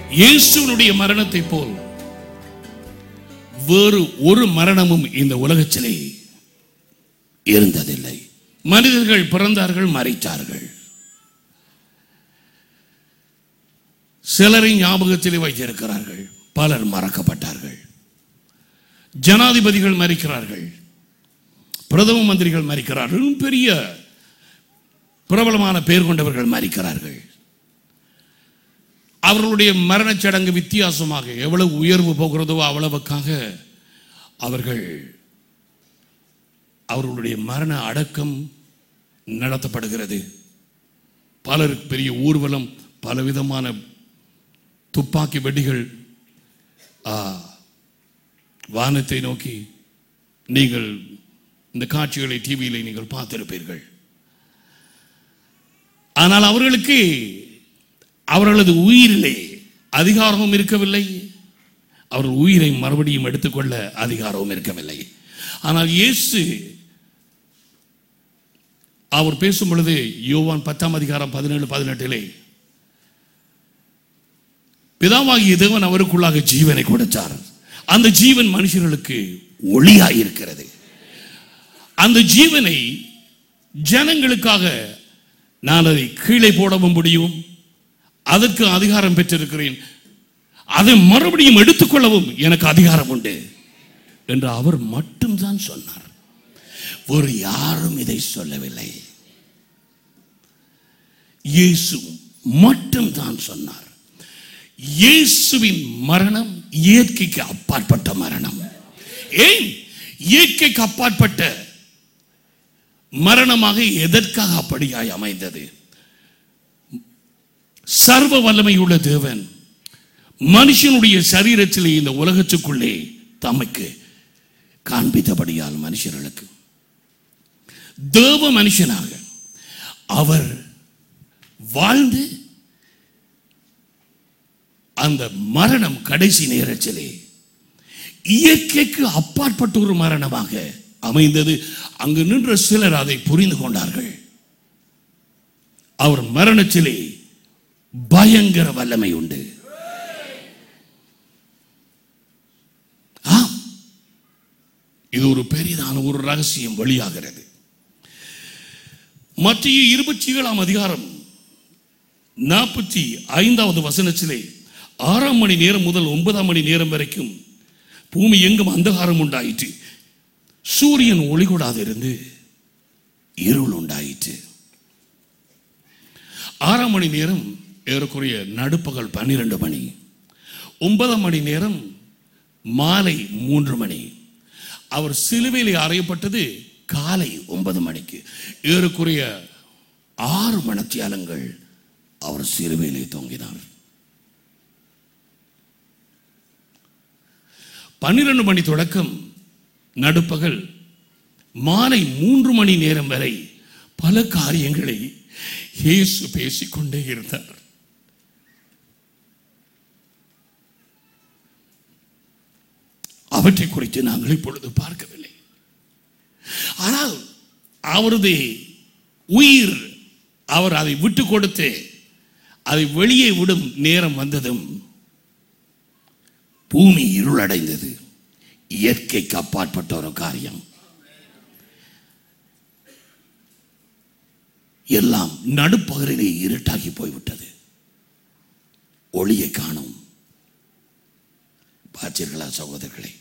இயேசுனுடைய மரணத்தை போல் வேறு ஒரு மரணமும் இந்த உலகத்திலே இருந்ததில்லை மனிதர்கள் பிறந்தார்கள் மறைத்தார்கள் சிலரை ஞாபகத்திலே வைத்திருக்கிறார்கள் பலர் மறக்கப்பட்டார்கள் ஜனாதிபதிகள் மறிக்கிறார்கள் பிரதம மந்திரிகள் மறிக்கிறார்கள் இன்னும் பெரிய பிரபலமான பெயர் கொண்டவர்கள் மறிக்கிறார்கள் அவர்களுடைய மரணச் சடங்கு வித்தியாசமாக எவ்வளவு உயர்வு போகிறதோ அவ்வளவுக்காக அவர்கள் அவர்களுடைய மரண அடக்கம் நடத்தப்படுகிறது பலருக்கு பெரிய ஊர்வலம் பலவிதமான துப்பாக்கி வெடிகள் ஆ, வானத்தை நோக்கி நீங்கள் இந்த காட்சிகளை டிவியிலே நீங்கள் பார்த்திருப்பீர்கள் ஆனால் அவர்களுக்கு அவர்களது உயிரிலே அதிகாரமும் இருக்கவில்லை அவர்கள் உயிரை மறுபடியும் எடுத்துக்கொள்ள அதிகாரமும் இருக்கவில்லை ஆனால் இயேசு அவர் பேசும் பொழுது யோவான் பத்தாம் அதிகாரம் பதினேழு பதினெட்டிலே பிதாவாகிய தேவன் அவருக்குள்ளாக ஜீவனை கொடுத்தார் அந்த ஜீவன் மனுஷர்களுக்கு ஒளியாய் இருக்கிறது அந்த ஜீவனை ஜனங்களுக்காக நான் அதை கீழே போடவும் முடியும் அதற்கு அதிகாரம் பெற்றிருக்கிறேன் அதை மறுபடியும் எடுத்துக்கொள்ளவும் எனக்கு அதிகாரம் உண்டு என்று அவர் மட்டும்தான் சொன்னார் வேறு யாரும் இதை சொல்லவில்லை இயேசு மட்டும்தான் சொன்னார் இயேசுவின் மரணம் இயற்கைக்கு அப்பாற்பட்ட மரணம் ஏன் இயற்கைக்கு அப்பாற்பட்ட மரணமாக எதற்காக அப்படியாய் அமைந்தது சர்வ வல்லமையுள்ள தேவன் மனுஷனுடைய சரீரத்திலே இந்த உலகத்துக்குள்ளே தமக்கு காண்பித்தபடியால் மனுஷர்களுக்கு தேவ மனுஷனாக அவர் வாழ்ந்து அந்த மரணம் கடைசி நேரத்திலே இயற்கைக்கு அப்பாற்பட்ட ஒரு மரணமாக அமைந்தது அங்கு நின்ற சிலர் அதை புரிந்து கொண்டார்கள் அவர் மரணத்திலே பயங்கர வல்லமை உண்டு ஆம் இது ஒரு பெரிதான ஒரு ரகசியம் வெளியாகிறது மத்திய இருபத்தி ஏழாம் அதிகாரம் நாற்பத்தி ஐந்தாவது வசனத்திலே ஆறாம் மணி நேரம் முதல் ஒன்பதாம் மணி நேரம் வரைக்கும் பூமி எங்கும் அந்தகாரம் உண்டாயிற்று சூரியன் ஒளி கொடாதிருந்து இருள் உண்டாயிற்று ஆறாம் மணி நேரம் ஏறக்குறைய நடுப்பகல் பன்னிரண்டு மணி ஒன்பதாம் மணி நேரம் மாலை மூன்று மணி அவர் சிலுவையிலே அறையப்பட்டது காலை ஒன்பது மணிக்கு ஏறக்குறைய ஆறு மணத்தியாலங்கள் அவர் சிலுவையிலே தொங்கினார் பன்னிரண்டு மணி தொடக்கம் நடுப்பகல் மாலை மூன்று மணி நேரம் வரை பல காரியங்களை இயேசு பேசிக்கொண்டே இருந்தார் அவற்றை குறித்து நாங்கள் இப்பொழுது பார்க்கவில்லை ஆனால் அவரது உயிர் அவர் அதை விட்டு கொடுத்து அதை வெளியே விடும் நேரம் வந்ததும் பூமி இருளடைந்தது இயற்கைக்கு அப்பாற்பட்ட ஒரு காரியம் எல்லாம் நடுப்பகலிலே இருட்டாகி போய்விட்டது ஒளியை காணும் பார்த்தீர்களா சகோதரர்களே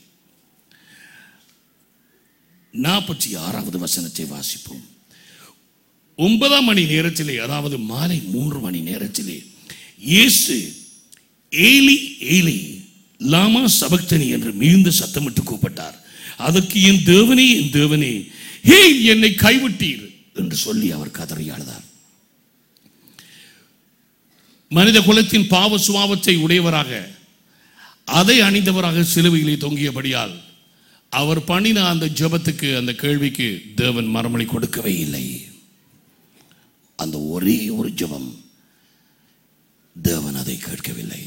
நாற்பத்தி ஆறாவது வசனத்தை வாசிப்போம் ஒன்பதாம் மணி நேரத்திலே அதாவது மாலை மூன்று மணி நேரத்திலே இயேசு ஏலி ஏலி லாமா சபக்தனி என்று மிகுந்த சத்தமிட்டு கூப்பிட்டார் அதற்கு என் தேவனே என் தேவனே ஹே என்னை கைவிட்டீர் என்று சொல்லி அவர் கதறி அழுதார் மனித குலத்தின் பாவ சுபாவத்தை உடையவராக அதை அணிந்தவராக சிலுவையிலே தொங்கியபடியால் அவர் பண்ணின அந்த ஜெபத்துக்கு அந்த கேள்விக்கு தேவன் மறுமொழி கொடுக்கவே இல்லை அந்த ஒரே ஒரு ஜெபம் தேவன் அதை கேட்கவில்லை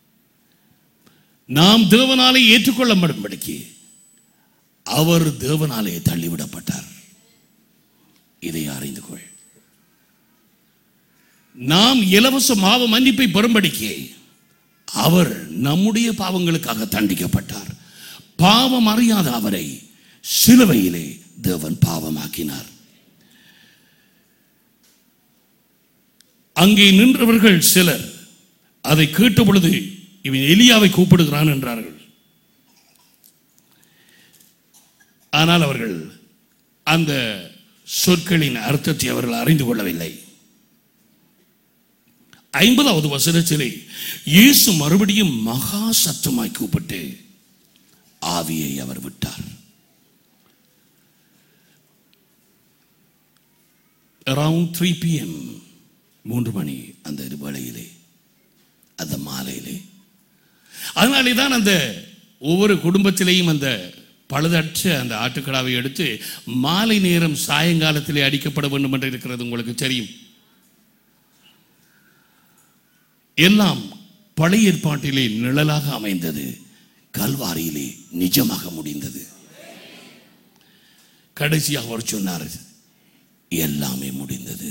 நாம் தேவனாலே ஏற்றுக்கொள்ளப்படும்படிக்கு அவர் தேவனாலே தள்ளிவிடப்பட்டார் இதை அறிந்து கொள் நாம் இலவச மாவ மன்னிப்பை பெறும்படிக்கு அவர் நம்முடைய பாவங்களுக்காக தண்டிக்கப்பட்டார் பாவம் அறியாத அவரை சிலுவையிலே தேவன் பாவமாக்கினார் அங்கே நின்றவர்கள் சிலர் அதை கேட்ட பொழுது இவன் எலியாவை கூப்பிடுகிறான் என்றார்கள் ஆனால் அவர்கள் அந்த சொற்களின் அர்த்தத்தை அவர்கள் அறிந்து கொள்ளவில்லை ஐம்பதாவது வசனத்திலே இயேசு மறுபடியும் மகா சத்தமாய் கூப்பிட்டு ஆவியை அவர் விட்டார் அரவுண்ட் த்ரீ பிஎம் மூன்று மணி அந்த வேளையிலே அந்த மாலையிலே அதனாலே தான் அந்த ஒவ்வொரு குடும்பத்திலேயும் அந்த பழுதற்ற அந்த ஆட்டுக்கடாவை எடுத்து மாலை நேரம் சாயங்காலத்திலே அடிக்கப்பட வேண்டும் என்று இருக்கிறது உங்களுக்கு தெரியும் எல்லாம் பழைய ஏற்பாட்டிலே நிழலாக அமைந்தது கல்வாரியிலே நிஜமாக முடிந்தது கடைசியாக அவர் சொன்னார் எல்லாமே முடிந்தது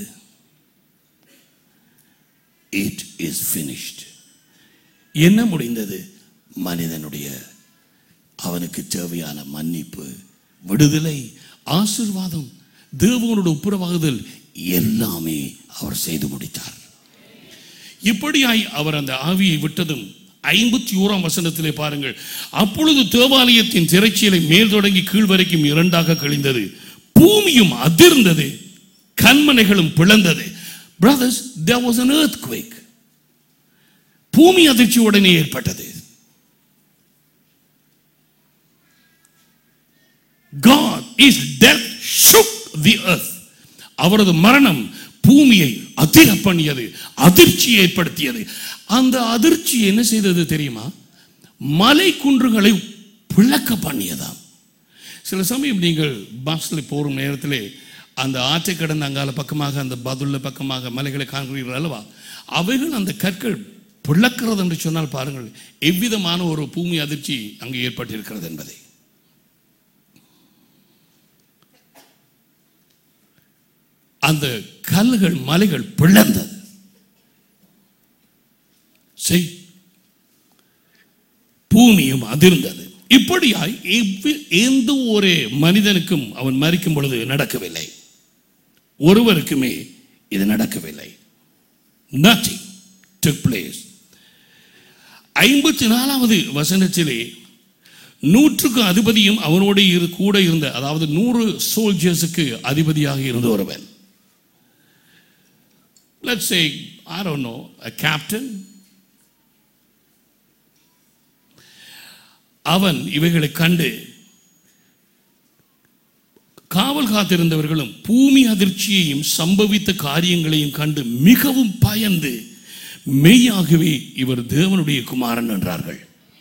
இட் இஸ் finished என்ன முடிந்தது மனிதனுடைய அவனுக்கு தேவையான மன்னிப்பு விடுதலை ஆசிர்வாதம் தேவனோட ஒப்புரவாகுதல் எல்லாமே அவர் செய்து முடித்தார் இப்படியாய் அவர் அந்த ஆவியை விட்டதும் ஐம்பத்தி ஓராம் வசனத்திலே பாருங்கள் அப்பொழுது தேவாலயத்தின் திரைச்சீலை மேல் தொடங்கி கீழ் வரைக்கும் இரண்டாக கழிந்தது பூமியும் அதிர்ந்தது கண்மனைகளும் பிளந்தது brothers there was an earthquake பூமி அதிர்ச்சி உடனே ஏற்பட்டது God is death shook the earth அவரது மரணம் பூமியை அதிர பண்ணியது அதிர்ச்சி ஏற்படுத்தியது அந்த அதிர்ச்சி என்ன செய்தது தெரியுமா மலை குன்றுகளை பிளக்க பண்ணியதாம் சில சமயம் நீங்கள் பஸ்ஸில் போகும் நேரத்திலே அந்த ஆற்றை கடந்த அங்கால பக்கமாக அந்த பதுள்ள பக்கமாக மலைகளை காண்கிறீர்கள் அல்லவா அவைகள் அந்த கற்கள் பிளக்கிறது என்று சொன்னால் பாருங்கள் எவ்விதமான ஒரு பூமி அதிர்ச்சி அங்கே ஏற்பட்டிருக்கிறது என்பதை அந்த கல்லுகள் மலைகள் பிளந்தது செய் பூமியும் அதிர்ந்தது இப்படியாய் எவ்வி- எந்த ஒரு மனிதனுக்கும் அவன் மறிக்கும் பொழுது நடக்கவில்லை ஒருவருக்குமே இது நடக்கவில்லை nothing took place ஐம்பத்தி நாலாவது வசனத்திலே நூற்றுக்கு அதிபதியும் அவனோடு இரு கூட இருந்த அதாவது நூறு சோல்ஜர்ஸுக்கு அதிபதியாக இருந்த ஒருவன் let's say i don't know a captain அவன் இவைகளை கண்டு காவல் காத்திருந்தவர்களும் பூமி அதிர்ச்சியையும் சம்பவித்த காரியங்களையும் கண்டு மிகவும் பயந்து மெய்யாகவே இவர் தேவனுடைய குமாரன் என்றார்கள்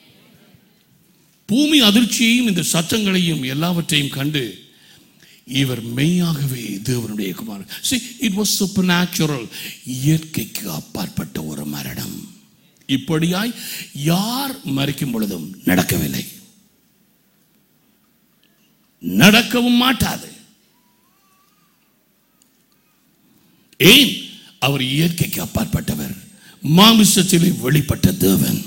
பூமி அதிர்ச்சியையும் இந்த சத்தங்களையும் எல்லாவற்றையும் கண்டு இவர் மெய்யாகவே தேவனுடைய குமாரன் see it was supernatural இயற்கைக்கு அப்பாற்பட்ட ஒரு மரணம் இப்படியாய் யார் மறிக்கும் பொழுதும் நடக்கவில்லை நடக்கவும் மாட்டாது ஏன் அவர் இயற்கைக்கு அப்பாற்பட்டவர் மாமிசத்திலே வெளிப்பட்ட தேவன்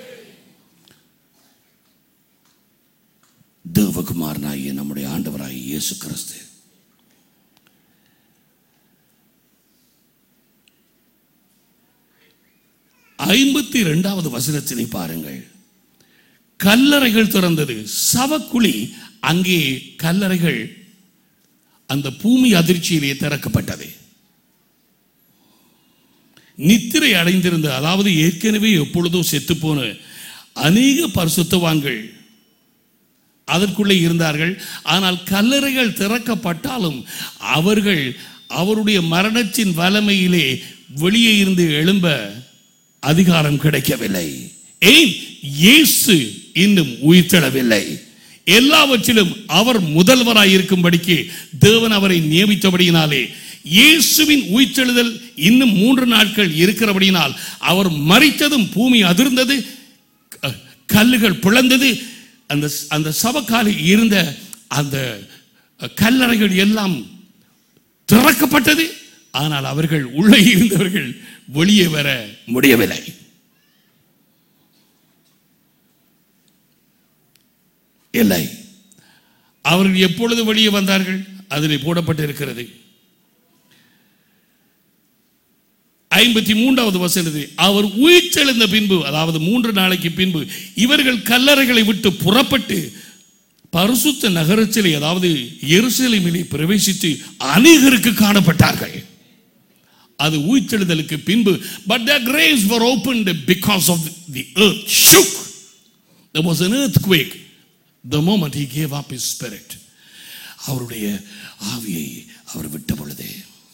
தேவகுமாரனாகிய நம்முடைய ஆண்டவராகிய இயேசு கிறிஸ்து ஐம்பத்தி இரண்டாவது வசனத்தினை பாருங்கள் கல்லறைகள் திறந்தது சவக்குழி அங்கே கல்லறைகள் அந்த பூமி அதிர்ச்சியிலே திறக்கப்பட்டது நித்திரை அடைந்திருந்த அதாவது ஏற்கனவே எப்பொழுதோ செத்துப்போன அநேக பரிசுத்தவான்கள் அதற்குள்ளே இருந்தார்கள் ஆனால் கல்லறைகள் திறக்கப்பட்டாலும் அவர்கள் அவருடைய மரணத்தின் வலமையிலே வெளியே இருந்து எழும்ப அதிகாரம் கிடைக்கவில்லை ஏன் இயேசு இன்னும் உயிர்த்தெழவில்லை எல்லாவற்றிலும் அவர் முதல்வராய் இருக்கும்படிக்கு தேவன் அவரை நியமித்தபடியினாலே இயேசுவின் உயிர்த்தெழுதல் இன்னும் மூன்று நாட்கள் இருக்கிறபடியினால் அவர் மறித்ததும் பூமி அதிர்ந்தது க- கல்லுகள் பிளந்தது அந்த அந்த சபக்காலில் இருந்த அந்த கல்லறைகள் எல்லாம் திறக்கப்பட்டது ஆனால் அவர்கள் உள்ளே இருந்தவர்கள் வெளியே வர முடியவில்லை இல்லை அவர்கள் எப்பொழுது வெளியே வந்தார்கள் அதில் போடப்பட்டிருக்கிறது ஐம்பத்தி மூன்றாவது வசனத்தில் அவர் உயிர்த்தெழுந்த பின்பு அதாவது மூன்று நாளைக்கு பின்பு இவர்கள் கல்லறைகளை விட்டு புறப்பட்டு பரிசுத்த நகரத்திலே அதாவது எருசலேமிலே பிரவேசித்து அநேகருக்கு காணப்பட்டார்கள் அது உயிர்த்தெழுதலுக்கு பின்பு but the graves were opened because of the earth shook there was an earthquake the moment he gave up his spirit அவருடைய ஆவியை அவர் விட்ட பொழுதே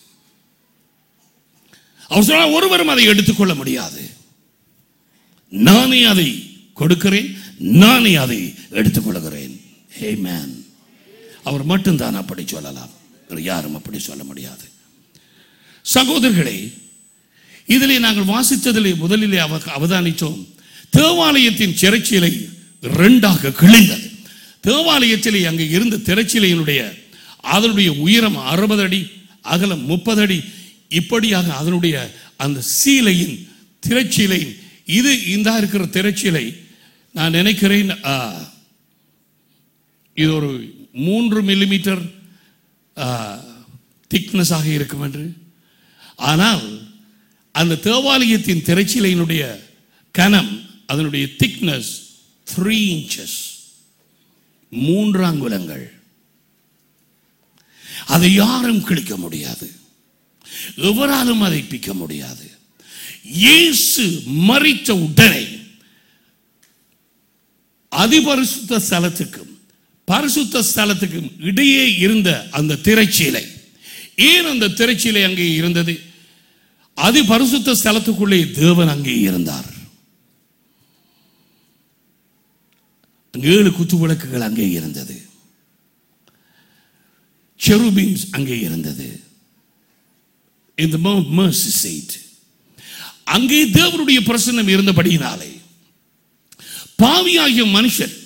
அவர் சொன்னார் ஒருவரும் அதை எடுத்துக்கொள்ள முடியாது நானே அதை கொடுக்கிறேன் நானே அதை எடுத்துக்கொள்கிறேன் ஹே மேன் அவர் மட்டும்தான் அப்படி சொல்லலாம் வேறு யாரும் அப்படி சொல்ல முடியாது சகோதரர்களே இதிலே நாங்கள் வாசித்ததிலே முதலிலே அவ அவதானித்தோம் தேவாலயத்தின் திரைச்சீலை ரெண்டாக கிழிந்தது தேவாலயத்திலே அங்கே இருந்த திரைச்சீலையினுடைய அதனுடைய உயரம் அறுபது அடி அகலம் முப்பது அடி இப்படியாக அதனுடைய அந்த சீலையின் திரைச்சீலையின் இது இந்த இருக்கிற திரைச்சீலை நான் நினைக்கிறேன் ஆ, இது ஒரு மூன்று மில்லிமீட்டர் திக்னஸாக இருக்கும் என்று ஆனால் அந்த தேவாலயத்தின் திரைச்சீலையினுடைய கனம் அதனுடைய திக்னஸ் த்ரீ இன்ச்சஸ் மூன்று அங்குலங்கள் அதை யாரும் கிழிக்க முடியாது எவராலும் அதை பிக்க முடியாது இயேசு மறித்த உடனே அதிபரிசுத்த ஸ்தலத்துக்கும் பரிசுத்த ஸ்தலத்துக்கும் இடையே இருந்த அந்த திரைச்சீலை ஏன் அந்த திரைச்சீலை அங்கே இருந்தது அதி பரிசுத்த ஸ்தலத்துக்குள்ளே தேவன் அங்கே இருந்தார் அங்கே ஏழு குத்து விளக்குகள் அங்கே இருந்தது செருபீன்ஸ் அங்கே இருந்தது இந்த mercy seat அங்கே தேவனுடைய பிரசன்னம் இருந்தபடியினாலே பாவியாகிய மனுஷன்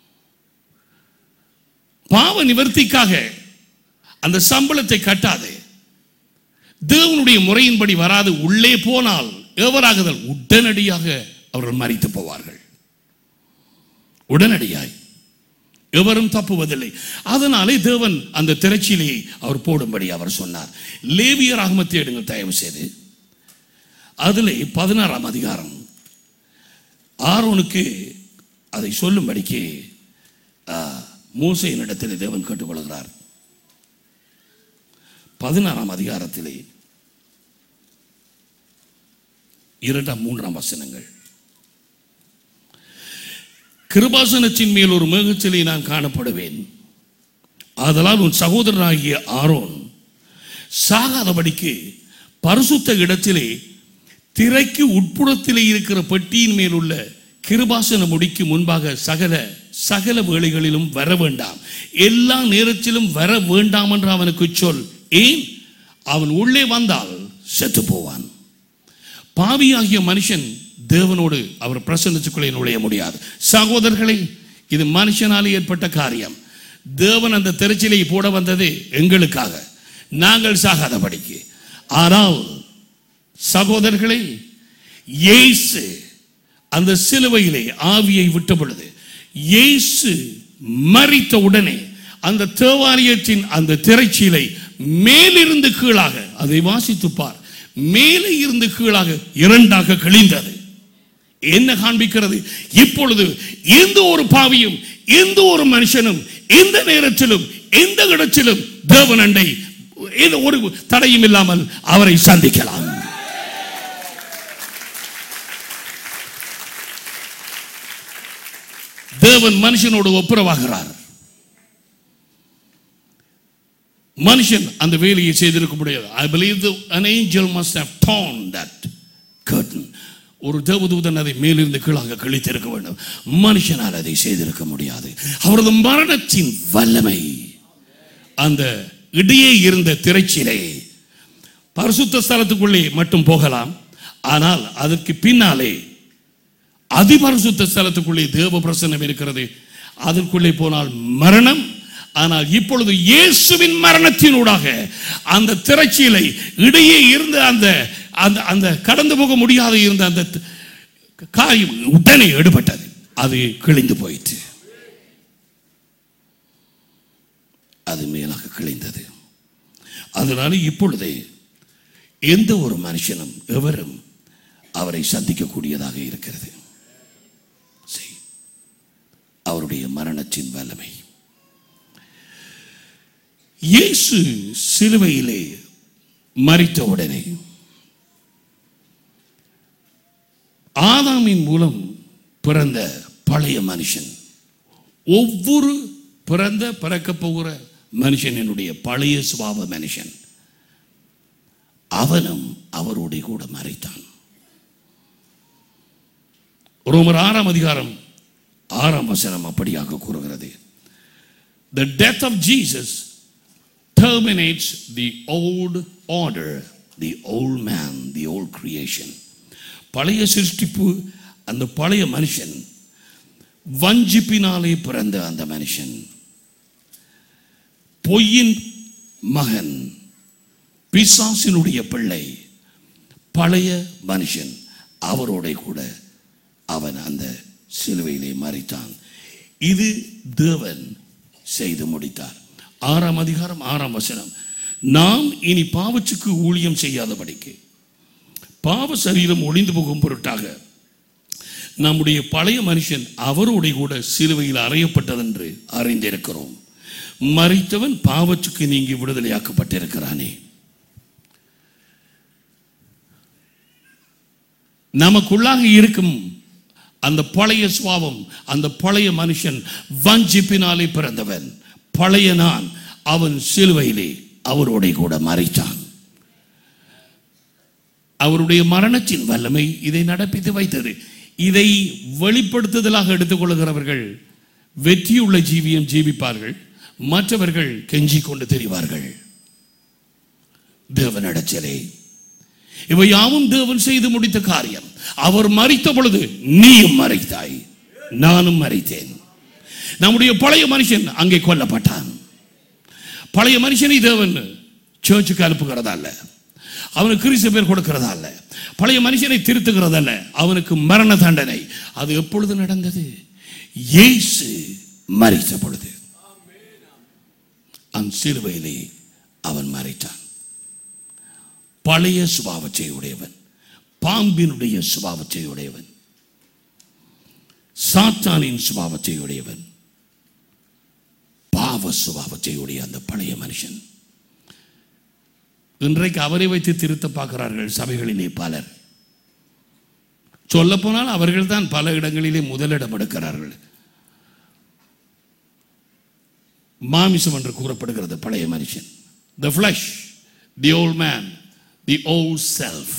பாவ நிவர்த்திக்காக அந்த சம்பளத்தை கட்டாது தேவனுடைய முறையின்படி வராது உள்ளே போனால் எவராகுதல் உடனடியாக அவர்கள் மறித்து போவார்கள் உடனடியாய் எவரும் தப்புவதில்லை அதனாலே தேவன் அந்த திரைச்சிலையை அவர் போடும்படி அவர் சொன்னார் லேவியர் அகமத்தை எடுங்கள் தயவு செய்து அதிலே பதினாறாம் அதிகாரம் ஆரோனுக்கு அதை சொல்லும்படிக்கு ஆ, மோசையினிடத்தில் தேவன் கேட்டுக்கொள்கிறார் பதினாறாம் அதிகாரத்திலே இரண்டாம் மூன்றாம் வசனங்கள் கிருபாசனத்தின் மேல் ஒரு மேகச்சிலை நான் காணப்படுவேன் ஆதலால் உன் சகோதரனாகிய ஆரோன் சாகாதபடிக்கு பரிசுத்த இடத்திலே திரைக்கு உட்புறத்திலே இருக்கிற பெட்டியின் மேல் உள்ள கிருபாசன முடிக்கு முன்பாக சகல சகல வேளைகளிலும் வர வேண்டாம் எல்லா நேரத்திலும் வர வேண்டாம் என்று அவனுக்கு சொல் ஏன் அவன் உள்ளே வந்தால் செத்து போவான் பாவியாகிய மனுஷன் தேவனோடு அவர் பிரசன்னத்துக்குள்ளே நுழைய முடியாது சகோதரர்களே இது மனுஷனால் ஏற்பட்ட காரியம் தேவன் அந்த திரைச்சிலை போட வந்தது எங்களுக்காக நாங்கள் சாகாதபடிக்கு ஆனால் சகோதரர்களே இயேசு அந்த சிலுவையிலே ஆவியை விட்ட பொழுது இயேசு மறித்த உடனே அந்த தேவாலயத்தின் அந்த திரைச்சீலை மேலிருந்து கீழாக அதை வாசித்துப் பார் மேலே இருந்து கீழாக இரண்டாக கிழிந்தது என்ன காண்பிக்கிறது இப்பொழுது எந்த ஒரு பாவியும் எந்த ஒரு மனுஷனும் எந்த நேரத்திலும் எந்த இடத்திலும் தேவன் அண்டை ஏதோ ஒரு தடையும் இல்லாமல் அவரை சந்திக்கலாம் தேவன் மனுஷனோடு ஒப்புரவாகிறார் மனுஷன் அந்த வேலையை செய்திருக்க முடியாது I believe an angel must have torn that curtain ஒரு தேவதூதன் அதை மேலிருந்து கீழாக கழித்திருக்க வேண்டும் மனுஷனால் அதை செய்திருக்க முடியாது அவரது மரணத்தின் வல்லமை அந்த இடையே இருந்த திரைச்சிலை பரிசுத்த ஸ்தலத்துக்குள்ளே மட்டும் போகலாம் ஆனால் அதற்கு பின்னாலே அதிபரிசுத்த ஸ்தலத்துக்குள்ளே தேவ பிரசன்னம் இருக்கிறது அதற்குள்ளே போனால் மரணம் ஆனால் இப்பொழுது இயேசுவின் மரணத்தினூடாக அந்த திரைச்சீலை இடையே இருந்த அந்த அந்த அந்த கடந்து போக முடியாத இருந்த அந்த த- காரியம் உடனே எடுபட்டது அது கிழிந்து போயிற்று அது மேலாக கிளைந்தது அதனால இப்பொழுதே எந்த ஒரு மனுஷனும் எவரும் அவரை சந்திக்கக்கூடியதாக இருக்கிறது சரி. அவருடைய மரணத்தின் வல்லமை இயேசு சிலுவையிலே மறித்த உடனே ஆதாமின் மூலம் பிறந்த பழைய மனுஷன் ஒவ்வொரு பிறந்த பிறக்க போகிற மனுஷனுடைய பழைய சுபாவ மனுஷன் அவனும் அவரோட கூட மறைத்தான் ரோமர் ஆறாம் அதிகாரம் ஆறாம் வசனம் அப்படியாக கூறுகிறது The death of Jesus terminates the old order, the old man, the old creation. பழைய சிருஷ்டிப்பு அந்த பழைய மனுஷன் வஞ்சிப்பினாலே பிறந்த அந்த மனுஷன் பொய்யின் மகன் பிசாசினுடைய பிள்ளை பழைய மனுஷன் அவரோட கூட அவன் அந்த சிலுவையிலே மறித்தான் இது தேவன் செய்து முடித்தார் ஆறாம் அதிகாரம் ஆறாம் வசனம் நாம் இனி பாவச்சுக்கு ஊழியம் செய்யாதபடிக்கு பாவ சரீரம் ஒளிந்து போகும் பொருட்டாக நம்முடைய பழைய மனுஷன் அவரோட கூட சிலுவையில் அறையப்பட்டதென்று அறிந்திருக்கிறோம் மறித்தவன் பாவச்சுக்கு நீங்கி விடுதலையாக்கப்பட்டிருக்கிறானே நமக்குள்ளாக இருக்கும் அந்த பழைய சுவாவம் அந்த பழைய மனுஷன் வஞ்சிப்பினாலே பிறந்தவன் பழைய நான் அவன் சிலுவையிலே அவரோட கூட மறைத்தான் அவருடைய மரணத்தின் வல்லமை இதை நடப்பித்து வைத்தது இதை வெளிப்படுத்துதலாக எடுத்துக்கொள்கிறவர்கள் வெற்றியுள்ள ஜீவியம் ஜீவிப்பார்கள் மற்றவர்கள் கெஞ்சி கொண்டு தெரிவார்கள் தேவனிடச்சலே இவை யாவும் தேவன் செய்து முடித்த காரியம் அவர் மறித்த பொழுது நீயும் மறைத்தாய் நானும் மறைத்தேன் நம்முடைய பழைய மனுஷன் அங்கே கொல்லப்பட்டான் பழைய மனுஷனை தேவன் சர்ச்சுக்கு அனுப்புகிறதா அல்ல அவனுக்கு கிறிஸ்து பேர் கொடுக்கிறதா அல்ல பழைய மனுஷனை திருத்துகிறதல்ல அவனுக்கு மரண தண்டனை அது எப்பொழுது நடந்தது இயேசு மறித்த பொழுது அந்த சிலுவையிலே அவன் மறைத்தான் பழைய சுபாவத்தை உடையவன் பாம்பினுடைய சுபாவத்தை உடையவன் சாத்தானின் சுபாவத்தை உடையவன் பாவ சுபாவத்தை உடைய அந்த பழைய மனுஷன் இன்றைக்கு அவரை வைத்து திருத்த பார்க்கிறார்கள் சபைகளிலே பலர் சொல்லப்போனால் அவர்கள் தான் பல இடங்களிலே முதலிடம் எடுக்கிறார்கள் மாமிசம் என்று கூறப்படுகிறது பழைய மனுஷன் the flesh the old man the old self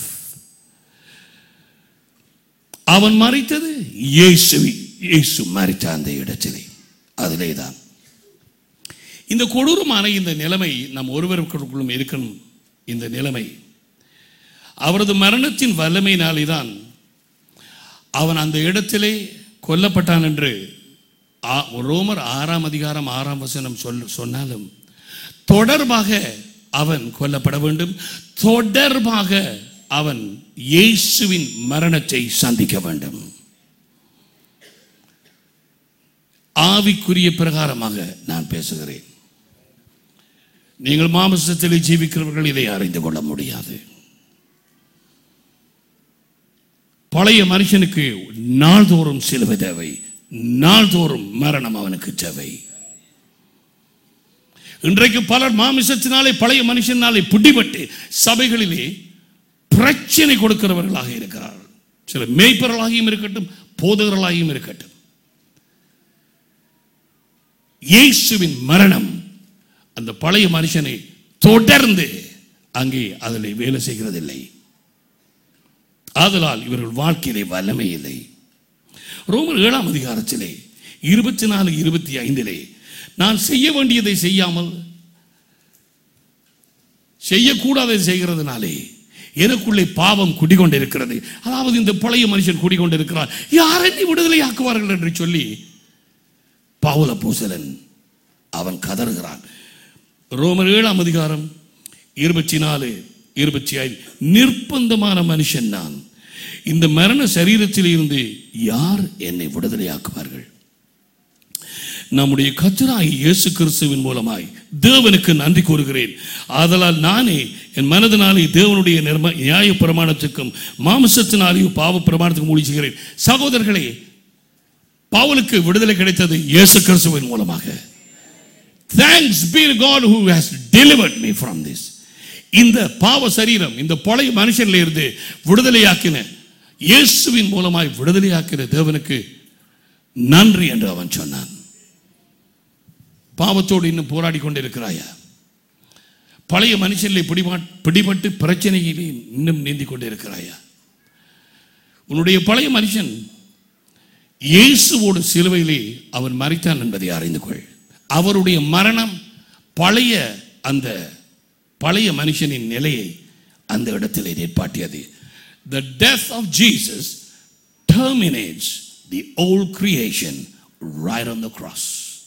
அவன் மறித்தது இயேசு இயேசு மறித்த அந்த இடத்திலே அதிலே தான் இந்த கொடூரமான இந்த நிலைமை நம் ஒருவருக்குள்ளும் இருக்கணும் இந்த நிலைமை அவரது மரணத்தின் வல்லமையினாலே தான் அவன் அந்த இடத்திலே கொல்லப்பட்டான் என்று ஆ- ரோமர் ஆறாம் அதிகாரம் ஆறாம் வசனம் சொல் சொன்னாலும் தொடர்பாக அவன் கொல்லப்பட வேண்டும் தொடர்பாக அவன் இயேசுவின் மரணத்தை சந்திக்க வேண்டும் ஆவிக்குரிய பிரகாரமாக நான் பேசுகிறேன் நீங்கள் மாமிசத்திலே ஜீவிக்கிறவர்கள் இதை அறிந்து கொள்ள முடியாது பழைய மனுஷனுக்கு நாள்தோறும் சிலுவை தேவை நாள்தோறும் மரணம் அவனுக்கு தேவை இன்றைக்கு பலர் மாமிசத்தினாலே பழைய மனுஷனாலே பிடிபட்டு சபைகளிலே பிரச்சனை கொடுக்கிறவர்களாக இருக்கிறார்கள் சில மேய்ப்பவர்களாகியும் இருக்கட்டும் போதகர்களாகியும் இருக்கட்டும் இயேசுவின் மரணம் அந்த பழைய மனுஷனை தொடர்ந்து அங்கே அதில் வேலை செய்கிறதில்லை ஆதலால் இவர்கள் வாழ்க்கையிலே வல்லமை இல்லை ரோமர் ஏழாம் அதிகாரத்திலே இருபத்தி நாலு இருபத்தி ஐந்திலே நான் செய்ய வேண்டியதை செய்யாமல் செய்யக்கூடாததை செய்கிறதுனாலே எனக்குள்ளே பாவம் குடிகொண்டிருக்கிறது அதாவது இந்த பழைய மனுஷன் குடிகொண்டிருக்கிறார் யார் என்னை விடுதலை ஆக்குவார்கள் என்று சொல்லி பவுல பூசலன் அவன் கதறுகிறான் ரோமர் ஏழாம் அதிகாரம் இருபத்தி நாலு இருபத்தி ஐந்து நிர்பந்தமான மனுஷன் நான் இந்த மரண சரீரத்தில் இருந்து யார் என்னை விடுதலையாக்குவார்கள் நம்முடைய கத்தராய் இயேசு கிறிஸ்துவின் மூலமாய் தேவனுக்கு நன்றி கூறுகிறேன் ஆதலால் நானே என் மனதினாலே தேவனுடைய நிர்ம நியாய பிரமாணத்துக்கும் மாம்சத்தினாலேயும் பாவ பிரமாணத்துக்கும் ஊழி செய்கிறேன் சகோதரர்களே பவுலுக்கு விடுதலை கிடைத்தது இயேசு கிறிஸ்துவின் மூலமாக thanks be to God who has delivered me from this இந்த பாவ சரீரம் இந்த பழைய மனுஷன்ல இருந்து விடுதலையாக்கின இயேசுவின் மூலமாய் விடுதலையாக்கின தேவனுக்கு நன்றி என்று அவன் சொன்னான் பாவத்தோடு இன்னும் போராடி கொண்டிருக்கிறாயா பழைய மனுஷனிலே பிடிபா பிடிபட்டு பிரச்சனையிலே இன்னும் நீந்தி கொண்டிருக்கிறாயா உன்னுடைய பழைய மனுஷன் இயேசுவோடு சிலுவையிலே அவன் மறித்தான் என்பதை அறிந்து கொள் அவருடைய மரணம் பழைய அந்த பழைய மனுஷனின் நிலையை அந்த இடத்திலே நிற்பாட்டியது the death of Jesus terminates the old creation right on the cross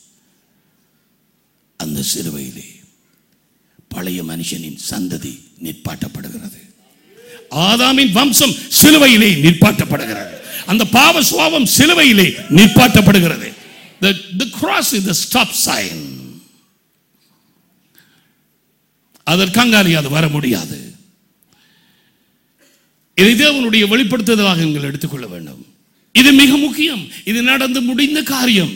அந்த சிலுவையிலே பழைய மனுஷனின் சந்ததி நிற்பாட்டப்படுகிறது ஆதாமின் வம்சம் சிலுவையிலே நிற்பாட்டப்படுகிறது அந்த பாவ சுவாபம் சிலுவையிலே நிற்பாட்டப்படுகிறது the the cross is the stop sign அதற்கங்காலே அது வர முடியாது இதை தேவனுடைய வெளிப்படுத்துதலாக நீங்கள் எடுத்துக்கொள்ள வேண்டும் இது மிக முக்கியம் இது நடந்து முடிந்த காரியம்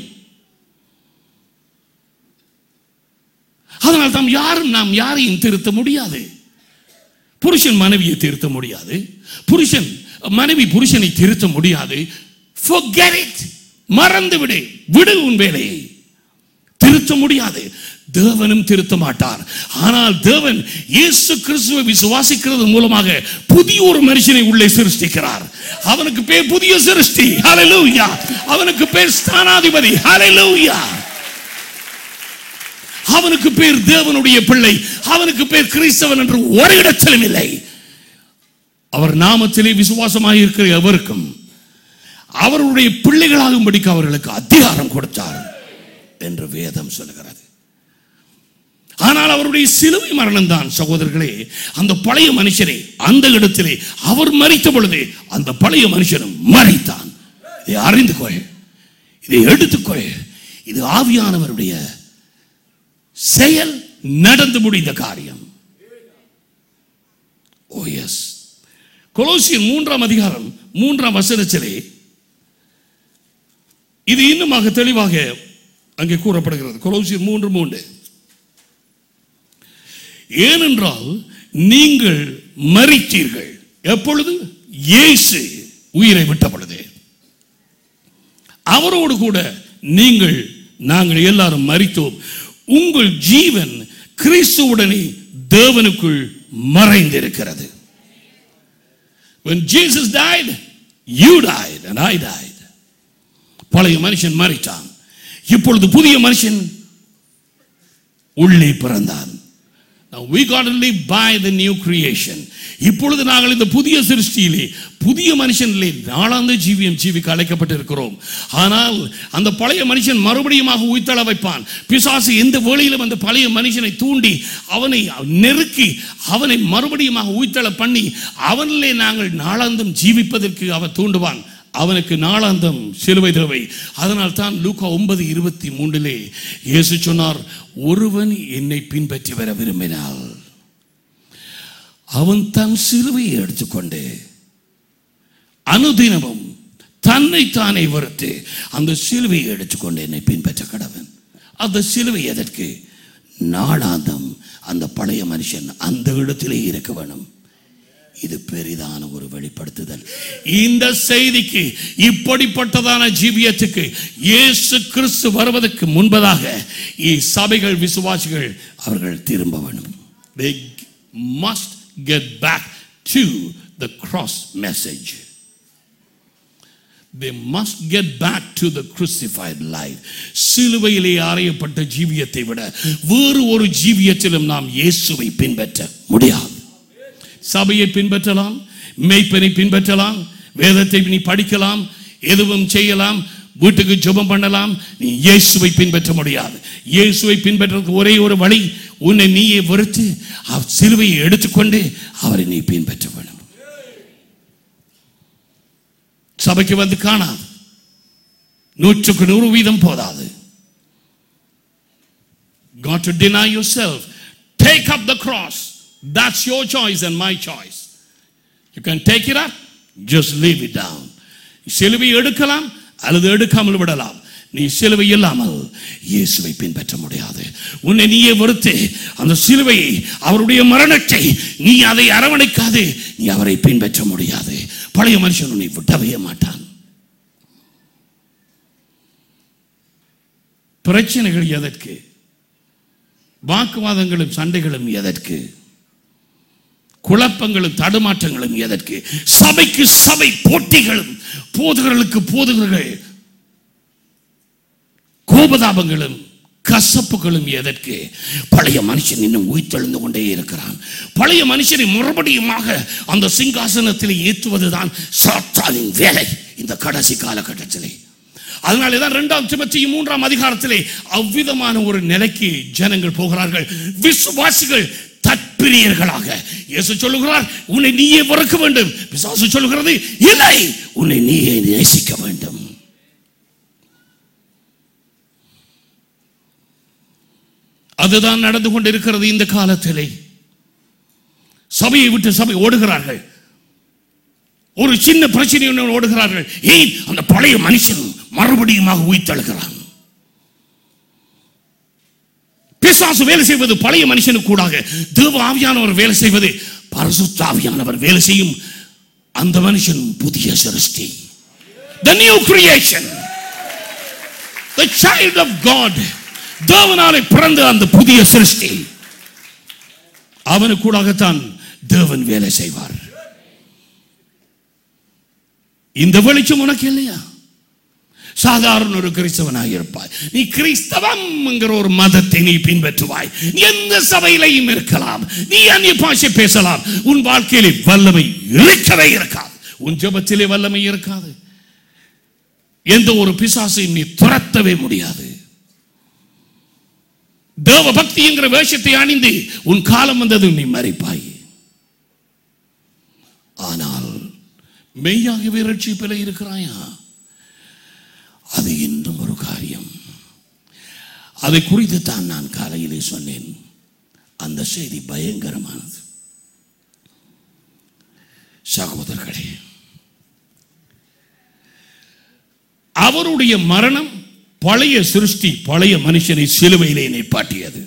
அதனால் தாம் யாரும் நாம் யாரையும் திருத்த முடியாது புருஷன் மனைவியை திருத்த முடியாது புருஷன் மனைவி புருஷனை திருத்த முடியாது forget it மறந்து விடு விடு உன் வேலையை திருத்த முடியாது தேவனும் திருத்த மாட்டார் ஆனால் தேவன் இயேசு கிறிஸ்துவை விசுவாசிக்கிறது மூலமாக புதிய ஒரு மனுஷனை உள்ளே சிருஷ்டிக்கிறார் அவனுக்கு பேர் புதிய சிருஷ்டி ஹalleluya அவனுக்கு பேர் ஸ்தானாதிபதி ஹalleluya அவனுக்கு பேர் தேவனுடைய பிள்ளை அவனுக்கு பேர் கிறிஸ்தவன் என்று ஒரு இடத்திலும் இல்லை அவர் நாமத்திலே விசுவாசமாக இருக்கிற எவருக்கும் அவருடைய பிள்ளைகளாகும்படிக்கு அவர்களுக்கு அதிகாரம் கொடுத்தார் என்று வேதம் சொல்லுகிறது ஆனால் அவருடைய சிலுவை மரணம் தான் சகோதரர்களே அந்த பழைய மனுஷரை அந்த இடத்திலே அவர் மறித்த பொழுது அந்த பழைய மனுஷனும் மறித்தான் இதை அறிந்து கொள் இதை எடுத்துக்கொள் இது ஆவியானவருடைய செயல் நடந்து முடிந்த காரியம் ஓ எஸ் கொலோசியன் மூன்றாம் அதிகாரம் மூன்றாம் வசனத்திலே இது இன்னுமாக தெளிவாக அங்கே கூறப்படுகிறது கொலோசியர் மூன்று மூன்று ஏனென்றால் நீங்கள் மறித்தீர்கள் எப்பொழுது இயேசு உயிரை விட்ட பொழுது அவரோடு கூட நீங்கள் நாங்கள் எல்லாரும் மறித்தோம் உங்கள் ஜீவன் கிறிஸ்துவுடனே தேவனுக்குள் மறைந்திருக்கிறது when jesus died you died and i died பழைய மனுஷன் மறித்தான் இப்பொழுது புதிய மனுஷன் உள்ளே பிறந்தான் Now we got to live by the new creation. இப்பொழுது நாங்கள் இந்த புதிய சிருஷ்டியிலே புதிய மனுஷனிலே நாளாந்த ஜீவியம் ஜீவிக்க அழைக்கப்பட்டிருக்கிறோம் ஆனால் அந்த பழைய மனுஷன் மறுபடியுமாக உயிர்த்தள வைப்பான் பிசாசு எந்த வேளையிலும் அந்த பழைய மனுஷனை தூண்டி அவனை நெருக்கி அவனை மறுபடியுமாக உயிர்த்தள பண்ணி அவனிலே நாங்கள் நாளாந்தம் ஜீவிப்பதற்கு அவன் தூண்டுவான் அவனுக்கு நாளாந்தம் சிலுவை தேவை அதனால் தான் லூக்கா ஒன்பது இருபத்தி மூன்றிலே இயேசு சொன்னார் ஒருவன் என்னை பின்பற்றி வர விரும்பினால் அவன் தன் சிலுவையை எடுத்துக்கொண்டு அனுதினமும் தன்னை தானே வெறுத்து அந்த சிலுவையை எடுத்துக்கொண்டு என்னை பின்பற்ற கடவன் அந்த சிலுவை எதற்கு நாளாந்தம் அந்த பழைய மனுஷன் அந்த இடத்திலே இருக்க வேணும் இது பெரிதான ஒரு வெளிப்படுத்துதல் இந்த செய்திக்கு இப்படிப்பட்டதான ஜீவியத்துக்கு இயேசு கிறிஸ்து வருவதற்கு முன்பதாக சபைகள் விசுவாசிகள் அவர்கள் திரும்ப வேண்டும் they must get back to the cross message they must get back to the crucified life சிலுவையிலே அறையப்பட்ட ஜீவியத்தை விட வேறு ஒரு ஜீவியத்திலும் நாம் இயேசுவை பின்பற்ற முடியாது சபையை பின்பற்றலாம் மெய்ப்பனை பின்பற்றலாம் வேதத்தை நீ படிக்கலாம் எதுவும் செய்யலாம் வீட்டுக்கு ஜெபம் பண்ணலாம் நீ இயேசுவை பின்பற்ற முடியாது இயேசுவை பின்பற்றுறதுக்கு ஒரே ஒரு வழி உன்னை நீயே வெறுத்து அவர் சிலுவையை எடுத்துக்கொண்டு அவரை நீ பின்பற்ற வேண்டும் சபைக்கு வந்து காணாது நூற்றுக்கு நூறு வீதம் போதாது to deny yourself, take up the cross. That's your choice and my choice. You can take it up, just leave it down. சிலுவை எடுக்கலாம் அல்லது எடுக்காமல் விடலாம் நீ சிலுவை இல்லாமல் இயேசுவை பின்பற்ற முடியாது உன்னை நீயே வெறுத்து அந்த சிலுவையை அவருடைய மரணத்தை நீ அதை அரவணைக்காது நீ அவரை பின்பற்ற முடியாது பழைய மனுஷன் உன்னை விடவே மாட்டான் பிரச்சனைகள் எதற்கு வாக்குவாதங்களும் சண்டைகளும் எதற்கு குழப்பங்களும் தடுமாற்றங்களும் எதற்கு சபைக்கு சபை போட்டிகளும் போதுகளுக்கு போதுகள் கோபதாபங்களும் கசப்புகளும் எதற்கு பழைய மனுஷன் இன்னும் உயிர்த்தெழுந்து கொண்டே இருக்கிறான் பழைய மனுஷனை மறுபடியுமாக அந்த சிங்காசனத்தில் ஏற்றுவதுதான் சாத்தானின் வேலை இந்த கடைசி காலகட்டத்திலே அதனாலே தான் இரண்டாம் திமத்தி மூன்றாம் அதிகாரத்திலே அவ்விதமான ஒரு நிலைக்கு ஜனங்கள் போகிறார்கள் விசுவாசிகள் தற்பிரியர்களாக இயேசு சொல்லுகிறார் உன்னை நீயே வெறுக்க வேண்டும் பிசாசு சொல்லுகிறது இல்லை உன்னை நீயே நேசிக்க வேண்டும் அதுதான் நடந்து கொண்டிருக்கிறது இந்த காலத்திலே சபையை விட்டு சபை ஓடுகிறார்கள் ஒரு சின்ன பிரச்சனை ஓடுகிறார்கள் ஏன் அந்த பழைய மனுஷன் மறுபடியுமாக உயிர்த்தழுகிறான் பிசாசு வேலை செய்வது பழைய மனுஷனுக்கு கூடாக தேவ ஆவியானவர் வேலை செய்வது பரிசுத்த ஆவியானவர் வேலை செய்யும் அந்த மனுஷன் புதிய சிருஷ்டி the new creation the child of god தேவனாலே பிறந்த அந்த புதிய சிருஷ்டி அவனுக்கு கூடாகத்தான் தேவன் வேலை செய்வார் இந்த வெளிச்சம் உனக்கு இல்லையா சாதாரண ஒரு கிறிஸ்தவனாக இருப்பாய் நீ கிறிஸ்தவம் என்கிற ஒரு மதத்தை நீ பின்பற்றுவாய் நீ எந்த சபையிலையும் இருக்கலாம் நீ அந்நிய பாஷை பேசலாம் உன் வாழ்க்கையிலே வல்லமை இருக்கவே இருக்காது உன் ஜெபத்திலே வல்லமை இருக்காது எந்த ஒரு பிசாசையும் நீ துரத்தவே முடியாது தேவ பக்தி என்கிற வேஷத்தை அணிந்து உன் காலம் வந்தது நீ மறைப்பாய் ஆனால் மெய்யாகவே ரட்சிப்பில் இருக்கிறாயா அது இன்னும் ஒரு காரியம் அதை குறித்து தான் நான் காலையிலே சொன்னேன் அந்த செய்தி பயங்கரமானது சகோதரர்களே அவருடைய மரணம் பழைய சிருஷ்டி பழைய மனுஷனை சிலுவையிலே நிப்பாட்டியது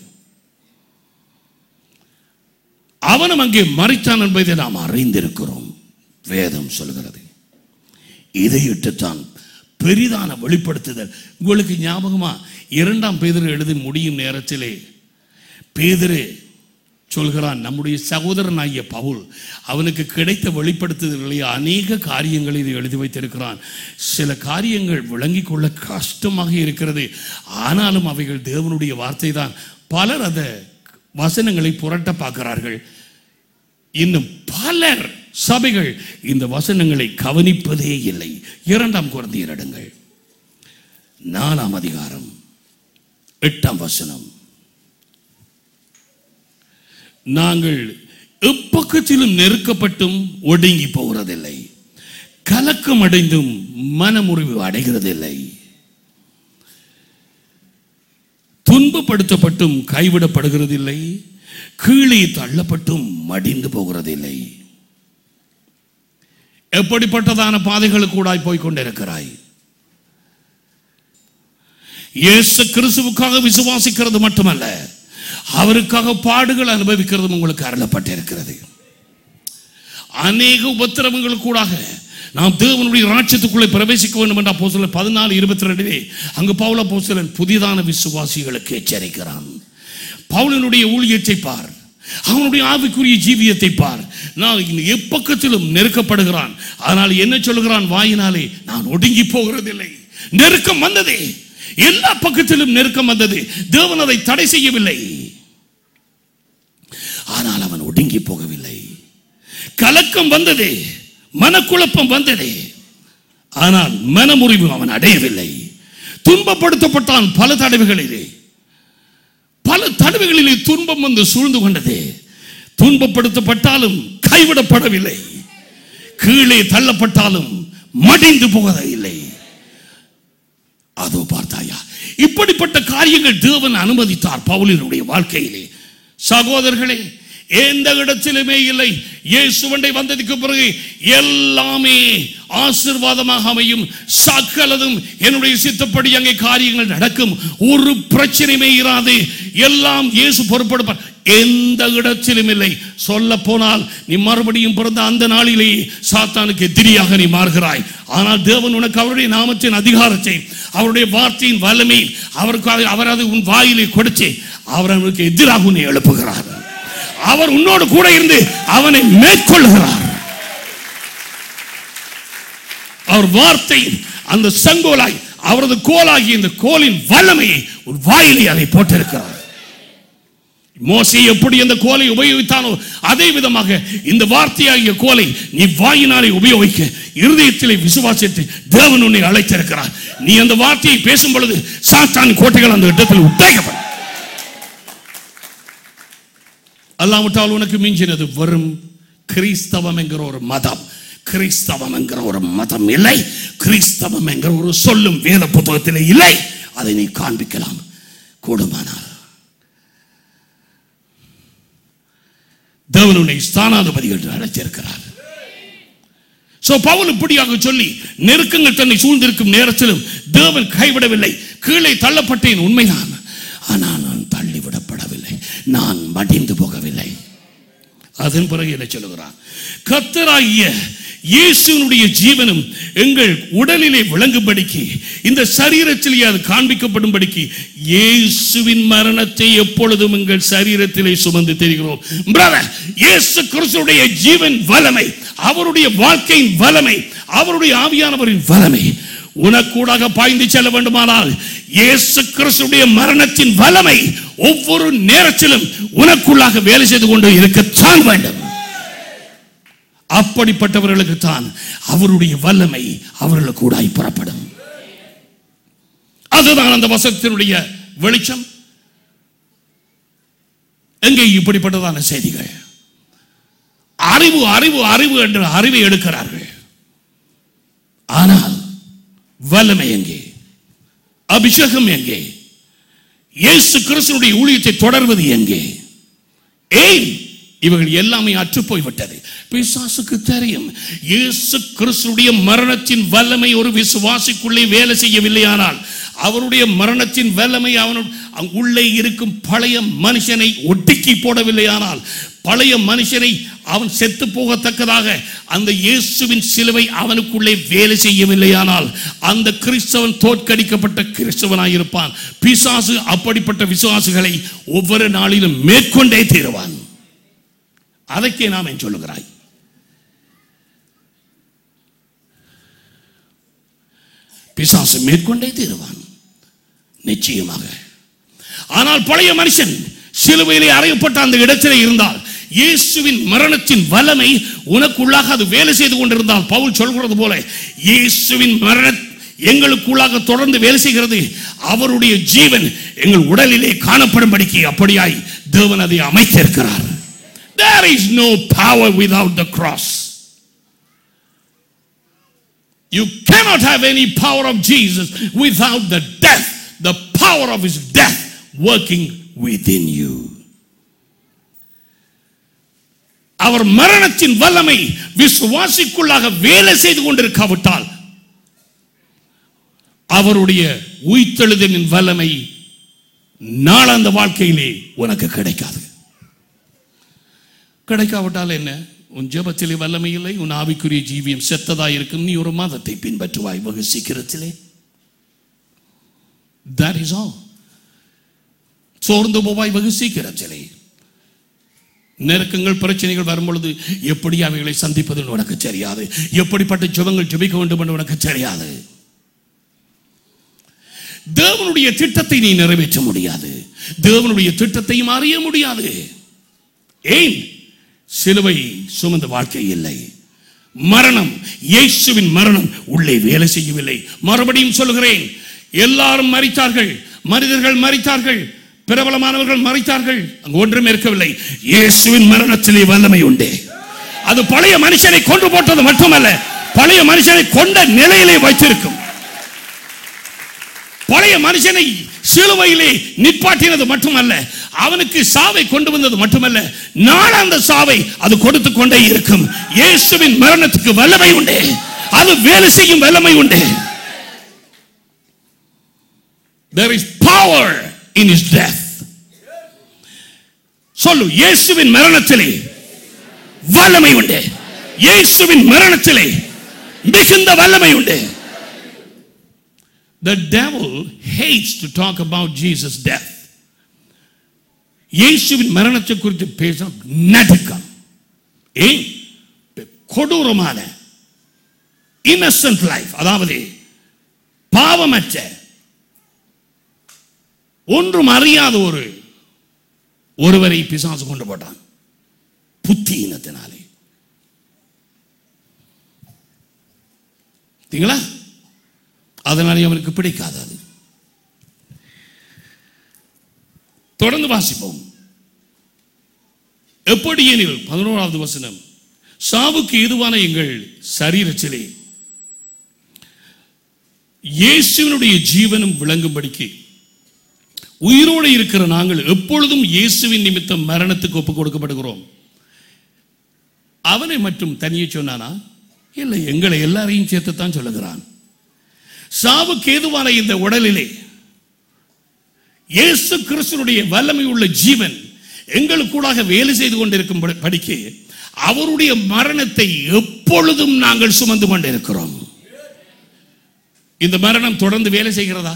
அவனும் அங்கே மறித்தான் என்பதை நாம் அறிந்திருக்கிறோம் வேதம் சொல்கிறது இதையிட்டுத்தான் பெரிதான வெளிப்படுத்துதல் உங்களுக்கு ஞாபகமா இரண்டாம் பேதர் எழுதி முடியும் நேரத்திலே பேதரு சொல்கிறான் நம்முடைய சகோதரனாகிய பவுல் அவனுக்கு கிடைத்த வெளிப்படுத்துதல்களை அநேக காரியங்களை இது எழுதி வைத்திருக்கிறான் சில காரியங்கள் விளங்கிக் கொள்ள கஷ்டமாக இருக்கிறது ஆனாலும் அவைகள் தேவனுடைய வார்த்தை தான் பலர் அந்த வசனங்களை புரட்ட பார்க்கிறார்கள் இன்னும் பலர் சபைகள் இந்த வசனங்களை கவனிப்பதே இல்லை இரண்டாம் குழந்தையர் எடுங்கள் நாலாம் அதிகாரம் எட்டாம் வசனம் நாங்கள் எப்பக்கத்திலும் நெருக்கப்பட்டும் ஒடுங்கி போகிறதில்லை கலக்கம் அடைந்தும் மனமுறிவு அடைகிறதில்லை துன்பப்படுத்தப்பட்டும் கைவிடப்படுகிறதில்லை கீழே தள்ளப்பட்டும் மடிந்து போகிறதில்லை எப்படிப்பட்டதான பாதைகளுக்கூடாய் போய் கொண்டிருக்கிறாய் இயேசு கிறிஸ்துவுக்காக விசுவாசிக்கிறது மட்டுமல்ல அவருக்காக பாடுகள் அனுபவிக்கிறதும் உங்களுக்கு அருளப்பட்டிருக்கிறது அநேக உபத்திரவங்கள் கூடாக நாம் தேவனுடைய ராட்சத்துக்குள்ளே பிரவேசிக்க வேண்டும் என்ற அப்போஸ்தலர் பதினாலு இருபத்தி ரெண்டிலே அங்கு பவுல அப்போஸ்தலன் புதிதான விசுவாசிகளுக்கு எச்சரிக்கிறான் பவுலனுடைய ஊழியத்தை பார் அவனுடைய ஆவிக்குரிய ஜீவியத்தை பார் நான் இங்கு எப்பக்கத்திலும் நெருக்கப்படுகிறான் ஆனால் என்ன சொல்லுகிறான் வாயினாலே நான் ஒடுங்கி போகிறதில்லை நெருக்கம் வந்ததே எல்லா பக்கத்திலும் நெருக்கம் வந்தது தேவன் அதை தடை செய்யவில்லை ஆனால் அவன் ஒடுங்கி போகவில்லை கலக்கம் வந்ததே மனக்குழப்பம் வந்ததே ஆனால் மனமுறிவு அவன் அடையவில்லை துன்பப்படுத்தப்பட்டான் பல தடவைகளிலே பல தடவைகளிலே துன்பம் வந்து சூழ்ந்து கொண்டது துன்பப்படுத்தப்பட்டாலும் கைவிடப்படவில்லை கீழே தள்ளப்பட்டாலும் மடிந்து போகவில்லை அதோ பார்த்தாயா இப்படி இப்படிப்பட்ட காரியங்கள் தேவன் அனுமதித்தார் பவுலினுடைய வாழ்க்கையிலே சகோதரர்களே எந்த இடத்திலுமே இல்லை இயேசுவண்டை வந்ததுக்கு பிறகு எல்லாமே ஆசீர்வாதமாக அமையும் சகலதும் என்னுடைய சித்தப்படி அங்கே காரியங்கள் நடக்கும் ஒரு பிரச்சனையுமே இராது எல்லாம் இயேசு பொறுப்படுப்பார் எந்த இடத்திலும் இல்லை சொல்ல போனால் நீ மறுபடியும் பிறந்த அந்த நாளிலேயே சாத்தானுக்கு எதிரியாக நீ மாறுகிறாய் ஆனால் தேவன் உனக்கு அவருடைய நாமத்தின் அதிகாரத்தை அவருடைய வார்த்தையின் வல்லமை அவருக்கு அவர் அது உன் வாயிலே கொடுத்து அவர் அவனுக்கு எதிராக உன்னை எழுப்புகிறார் அவர் உன்னோடு கூட இருந்து அவனை மேற்கொள்கிறார் அவர் வார்த்தை அந்த சங்கோலாய் அவரது கோலாகிய இந்த கோலின் வல்லமையை ஒரு வாயிலே அதை போட்டிருக்கிறார் மோசே எப்படி அந்த கோலை உபயோகித்தானோ அதே விதமாக இந்த வார்த்தையாகிய கோலை நீ வாயினாலே உபயோகிக்க இருதயத்திலே விசுவாசத்தை தேவன் உன்னை அழைத்திருக்கிறார் நீ அந்த வார்த்தையை பேசும் பொழுது சாத்தான் கோட்டைகள் அந்த இடத்தில் உடைக்கப்படும் அல்லாவிட்டால் உனக்கு மிஞ்சினது வெறும் கிறிஸ்தவம் என்கிற ஒரு மதம் கிறிஸ்தவம் என்கிற ஒரு மதம் இல்லை கிறிஸ்தவம் என்கிற ஒரு சொல்லும் வேத புத்தகத்தில் இல்லை அதை நீ காண்பிக்கலாம் கூடுமானால் தேவன் உன்னை ஸ்தானாதிபதி என்று அழைத்திருக்கிறார் சோ பவுல் இப்படியாக சொல்லி நெருக்கங்கள் தன்னை சூழ்ந்திருக்கும் நேரத்திலும் தேவன் கைவிடவில்லை கீழே தள்ளப்பட்டேன் உண்மைதான் ஆனால் நான் தள்ளிவிடப்படவில்லை நான் மடிந்து போகவில்லை அதன் பிறகு என்ன சொல்லுகிறான் கத்தராகிய இயேசுனுடைய ஜீவனும் எங்கள் உடலிலே விளங்கும்படிக்கு இந்த சரீரத்திலே அது காண்பிக்கப்படும்படிக்கு இயேசுவின் மரணத்தை எப்பொழுதும் எங்கள் சரீரத்திலே சுமந்து தெரிகிறோம் பிரதர் இயேசு கிறிஸ்துடைய ஜீவன் வல்லமை அவருடைய வாழ்க்கையின் வல்லமை அவருடைய ஆவியானவரின் வல்லமை உனக்கூடாக பாய்ந்து செல்ல வேண்டுமானால் இயேசு கிறிஸ்துடைய மரணத்தின் வல்லமை ஒவ்வொரு நேரத்திலும் உனக்குள்ளாக வேலை செய்து கொண்டு இருக்கத்தான் வேண்டும் அப்படிப்பட்டவர்களுக்கு தான் அவருடைய வல்லமை அவர்களுக்கு கூடாய் புறப்படும் அதுதான் அந்த வசத்தினுடைய வெளிச்சம் எங்கே இப்படிப்பட்டதான செய்திகள் அறிவு அறிவு அறிவு என்று அறிவை எடுக்கிறார்கள் ஆனால் வல்லமை எங்கே அபிஷேகம் எங்கே இயேசு கிறிஸ்துடைய ஊழியத்தை தொடர்வது எங்கே ஏன் இவர்கள் எல்லாமே அற்று போய்விட்டது பிசாசுக்கு தெரியும் இயேசு கிறிஸ்துடைய மரணத்தின் வல்லமை ஒரு விசுவாசிக்குள்ளே வேலை செய்யவில்லையானால் அவருடைய மரணத்தின் வல்லமை அவனு உள்ளே இருக்கும் பழைய மனுஷனை ஒடுக்கி போடவில்லையானால் பழைய மனுஷனை அவன் செத்து போகத்தக்கதாக அந்த இயேசுவின் சிலுவை அவனுக்குள்ளே வேலை செய்யவில்லையானால் அந்த கிறிஸ்தவன் தோற்கடிக்கப்பட்ட கிறிஸ்தவனாயிருப்பான் பிசாசு அப்படிப்பட்ட விசுவாசிகளை ஒவ்வொரு நாளிலும் மேற்கொண்டே தீருவான் அதற்கே நாம் ஏன் சொல்லுகிறாய் பிசாசு மேற்கொண்டே தீருவான் நிச்சயமாக ஆனால் பழைய மனுஷன் சிலுவையிலே அறையப்பட்ட அந்த இடத்திலே இருந்தால் இயேசுவின் மரணத்தின் வல்லமை உனக்குள்ளாக அது வேலை செய்து கொண்டிருந்தால் பவுல் சொல்கிறது போல இயேசுவின் மரண எங்களுக்குள்ளாக தொடர்ந்து வேலை செய்கிறது அவருடைய ஜீவன் எங்கள் உடலிலே காணப்படும்படிக்கு அப்படியாய் தேவன் அதை அமைத்திருக்கிறார் There is no power without the cross. You cannot have any power of Jesus without the death, the power of his death working within you. அவர் மரணத்தின் வல்லமை விசுவாசிக்குள்ளாக வேலை செய்து கொண்டிருக்காவிட்டால் அவருடைய உயிர்த்தெழுதலின் வல்லமை நாளாந்த வாழ்க்கையிலே உனக்கு கிடைக்காது கிடைக்காவிட்டால் என்ன உன் ஜெபத்திலே வல்லமை இல்லை உன் ஆவிக்குரிய ஜீவியம் செத்ததாய் இருக்கும் நீ ஒரு மதத்தை பின்பற்றுவாய் வெகு சீக்கிரத்திலே that is all சோர்ந்து போவாய் வெகு சீக்கிரத்திலே நெருக்கங்கள் பிரச்சனைகள் வரும்பொழுது எப்படி அவைகளை சந்திப்பது உனக்கு தெரியாது எப்படிப்பட்ட ஜெபங்கள் ஜெபிக்க வேண்டும் என்று உனக்கு தெரியாது தேவனுடைய திட்டத்தை நீ நிறைவேற்ற முடியாது தேவனுடைய திட்டத்தையும் அறிய முடியாது ஏன் சிலுவை சுமந்த வாழ்க்கை இல்லை மரணம் இயேசுவின் மரணம் உள்ளே வேலை செய்யவில்லை மறுபடியும் சொல்லுகிறேன் எல்லாரும் மறித்தார்கள் மனிதர்கள் மறித்தார்கள் பிரபலமானவர்கள் மறித்தார்கள் அங்கு ஒன்றும் இருக்கவில்லை இயேசுவின் மரணத்திலே வல்லமை உண்டு அது பழைய மனுஷனை கொண்டு போட்டது மட்டுமல்ல பழைய மனுஷனை கொண்ட நிலையிலே வைத்திருக்கும் பழைய மனுஷனை சிலுவையிலே நிப்பாட்டினது மட்டுமல்ல அவனுக்கு சாவை கொண்டு வந்தது மட்டுமல்ல நாளாந்த சாவை அது கொடுத்து கொண்டே இருக்கும் இயேசுவின் மரணத்துக்கு வல்லமை உண்டு அது வேலை செய்யும் வல்லமை உண்டு there is power in his death சொல்லு இயேசுவின் மரணத்திலே வல்லமை உண்டு இயேசுவின் மரணத்திலே மிகுந்த வல்லமை உண்டு The devil hates to talk about Jesus' death. இயேசுவின் மரணத்தை குறித்து பேச நடுக்கம் ஏன் கொடூரமான இன்னசென்ட் லைஃப் அதாவது பாவமற்ற ஒன்றும் அறியாத ஒரு ஒருவரை பிசாசு கொண்டு போட்டான் புத்தியினத்தினாலே சரிங்களா அதனாலே அவனுக்கு பிடிக்காது அது தொடர்ந்து வாசிப்போம் எப்படி எனில் பதினோராவது வசனம் சாவுக்கு ஏதுவான எங்கள் சரீரத்திலே இயேசுவினுடைய ஜீவனும் விளங்கும்படிக்கு உயிரோடு இருக்கிற நாங்கள் எப்பொழுதும் இயேசுவின் நிமித்தம் மரணத்துக்கு ஒப்புக் கொடுக்கப்படுகிறோம் அவனை மட்டும் தனியே சொன்னானா இல்லை எங்களை எல்லாரையும் சேர்த்துத்தான் சொல்லுகிறான் சாவுக்கு ஏதுவான இந்த உடலிலே இயேசு கிறிஸ்துனுடைய வல்லமை உள்ள ஜீவன் எங்களுக்கூடாக வேலை செய்து கொண்டிருக்கும் படி- படிக்கு அவருடைய மரணத்தை எப்பொழுதும் நாங்கள் சுமந்து கொண்டிருக்கிறோம் இந்த மரணம் தொடர்ந்து வேலை செய்கிறதா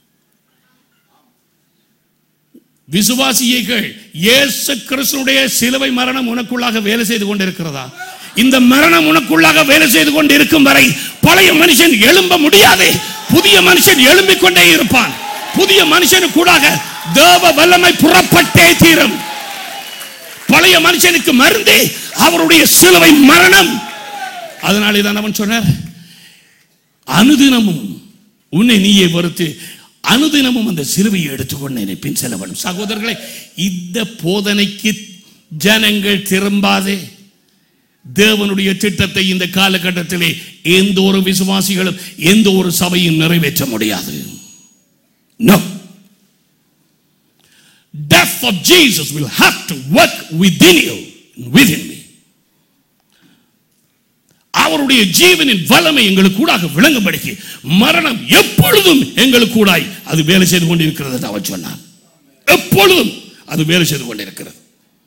விசுவாசியைகள் இயேசு கிறிஸ்துடைய சிலுவை மரணம் உனக்குள்ளாக வேலை செய்து கொண்டிருக்கிறதா இந்த மரணம் உனக்குள்ளாக வேலை செய்து கொண்டு இருக்கும் வரை பழைய மனுஷன் எழும்ப முடியாது புதிய மனுஷன் எழும்பிக் கொண்டே இருப்பான் புதிய மனுஷனுக்குள்ளாக தேவ வல்லமை புறப்பட்டே தீரும் பழைய மனுஷனுக்கு மருந்தே அவருடைய சிலுவை மரணம் அதனாலே தான் அவன் சொன்னார் அனுதினமும் உன்னை நீயே பொறுத்து அனுதினமும் அந்த சிலுவையை எடுத்துக்கொண்டு என்னை பின் செல்ல வேண்டும் சகோதரர்களே இந்த போதனைக்கு ஜனங்கள் திரும்பாதே தேவனுடைய திட்டத்தை இந்த காலகட்டத்திலே எந்த ஒரு விசுவாசிகளும் எந்த ஒரு சபையும் நிறைவேற்ற முடியாது No. Death of Jesus will have to work within you, within me. அவருடைய ஜீவனின் வல்லமை எங்களுக்கு கூடாக விளங்கும்படிக்கு மரணம் எப்பொழுதும் எங்களுக்கு கூடாய் அது வேலை செய்து கொண்டிருக்கிறது என்று அவர் சொன்னான் எப்பொழுதும் அது வேலை செய்து கொண்டிருக்கிறது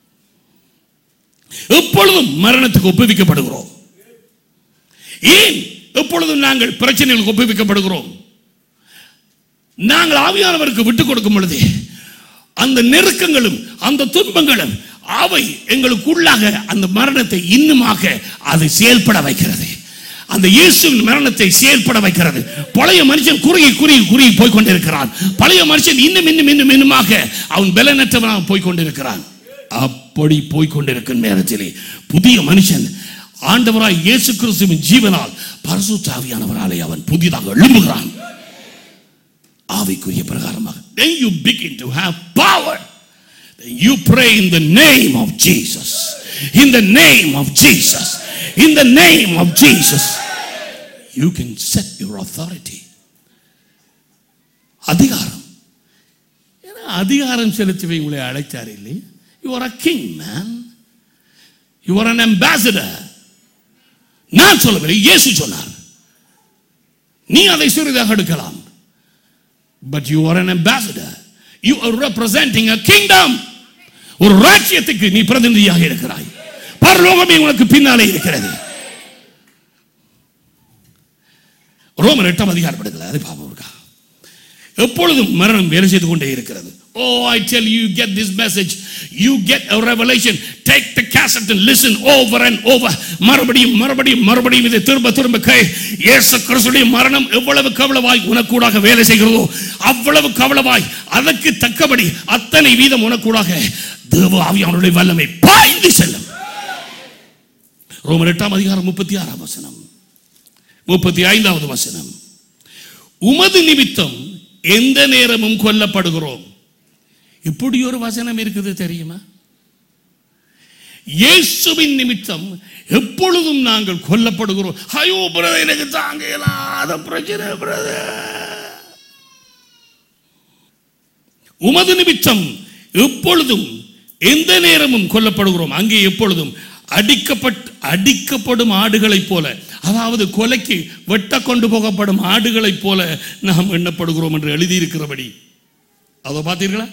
எப்பொழுதும் மரணத்துக்கு ஒப்புவிக்கப்படுகிறோம் ஏன் எப்பொழுதும் நாங்கள் பிரச்சனைகளுக்கு ஒப்புவிக்கப்படுகிறோம் நாங்கள் ஆவியானவருக்கு விட்டுக் கொடுக்கும் பொழுது அந்த நெருக்கங்களும் அந்த துன்பங்களும் அவை எங்களுக்குள்ளாக அந்த மரணத்தை இன்னுமாக அது செயல்பட வைக்கிறது அந்த இயேசுவின் மரணத்தை செயல்பட வைக்கிறது பழைய மனுஷன் குறுகி குறுகி குறுகி போய் கொண்டிருக்கிறான் பழைய மனுஷன் இன்னும் இன்னும் இன்னும் இன்னுமாக அவன் பலனற்றவனாக போய் கொண்டிருக்கிறான் அப்படி போய் கொண்டிருக்கும் நேரத்திலே புதிய மனுஷன் ஆண்டவராய் இயேசு கிறிஸ்துவின் ஜீவனால் பரிசுத்தாவியானவராலே அவன் புதிதாக எழும்புகிறான் ஆவிக்குரிய பிரகாரமாக then you begin to have power Then you pray in the name of Jesus in the name of Jesus in the name of Jesus you can set your authority அதிகாரம் ஏன்னா அதிகாரம் செலுத்தவே உங்களை அழைத்தார் இல்லை you are a king man you are an ambassador நான் சொல்லவில்லை இயேசு சொன்னார் நீ அதை சிறிதாக எடுக்கலாம் But you are an ambassador. You are representing a kingdom. ஒரு ராஜ்யத்துக்கு நீ பிரதிநிதியாக இருக்கிறாய் பரலோகமே உனக்கு பின்னாலே இருக்கிறது ரோமர் எட்டாம் அதிகாரப்படுகிறது அதை பாப்போம் இருக்கா எப்பொழுதும் மரணம் வேலை செய்து கொண்டே இருக்கிறது oh I tell you get this message you get a revelation take the cassette and listen over and over மறுபடியும் மறுபடியும் மறுபடியும் இதை திரும்ப திரும்ப கை இயேசு கிறிஸ்துடைய மரணம் எவ்வளவு கவலவாய் உனக்கூடாக வேலை செய்கிறதோ அவ்வளவு கவலவாய் அதற்கு தக்கபடி அத்தனை வீதம் உனக்கூடாக தேவ ஆவியானுடைய வல்லமை பாய்ந்து செல்லும் ரோமர் எட்டாம் அதிகாரம் முப்பத்தி ஆறாம் வசனம் முப்பத்தி ஐந்தாவது வசனம் உமது நிமித்தம் எந்த நேரமும் கொல்லப்படுகிறோம் இப்படி ஒரு வசனம் இருக்குது தெரியுமா இயேசுவின் நிமித்தம் எப்பொழுதும் நாங்கள் கொல்லப்படுகிறோம் ஐயோ பிரதர் எனக்கு தாங்க இயலாத பிரச்சனை பிரதர் உமது நிமித்தம் எப்பொழுதும் எந்த நேரமும் கொல்லப்படுகிறோம் அங்கே எப்பொழுதும் அடிக்கப்பட்டு அடிக்கப்படும் ஆடுகளைப் போல அதாவது கொலைக்கு வெட்ட கொண்டு போகப்படும் ஆடுகளைப் போல நாம் எண்ணப்படுகிறோம் என்று எழுதியிருக்கிறபடி அதை பார்த்தீர்களா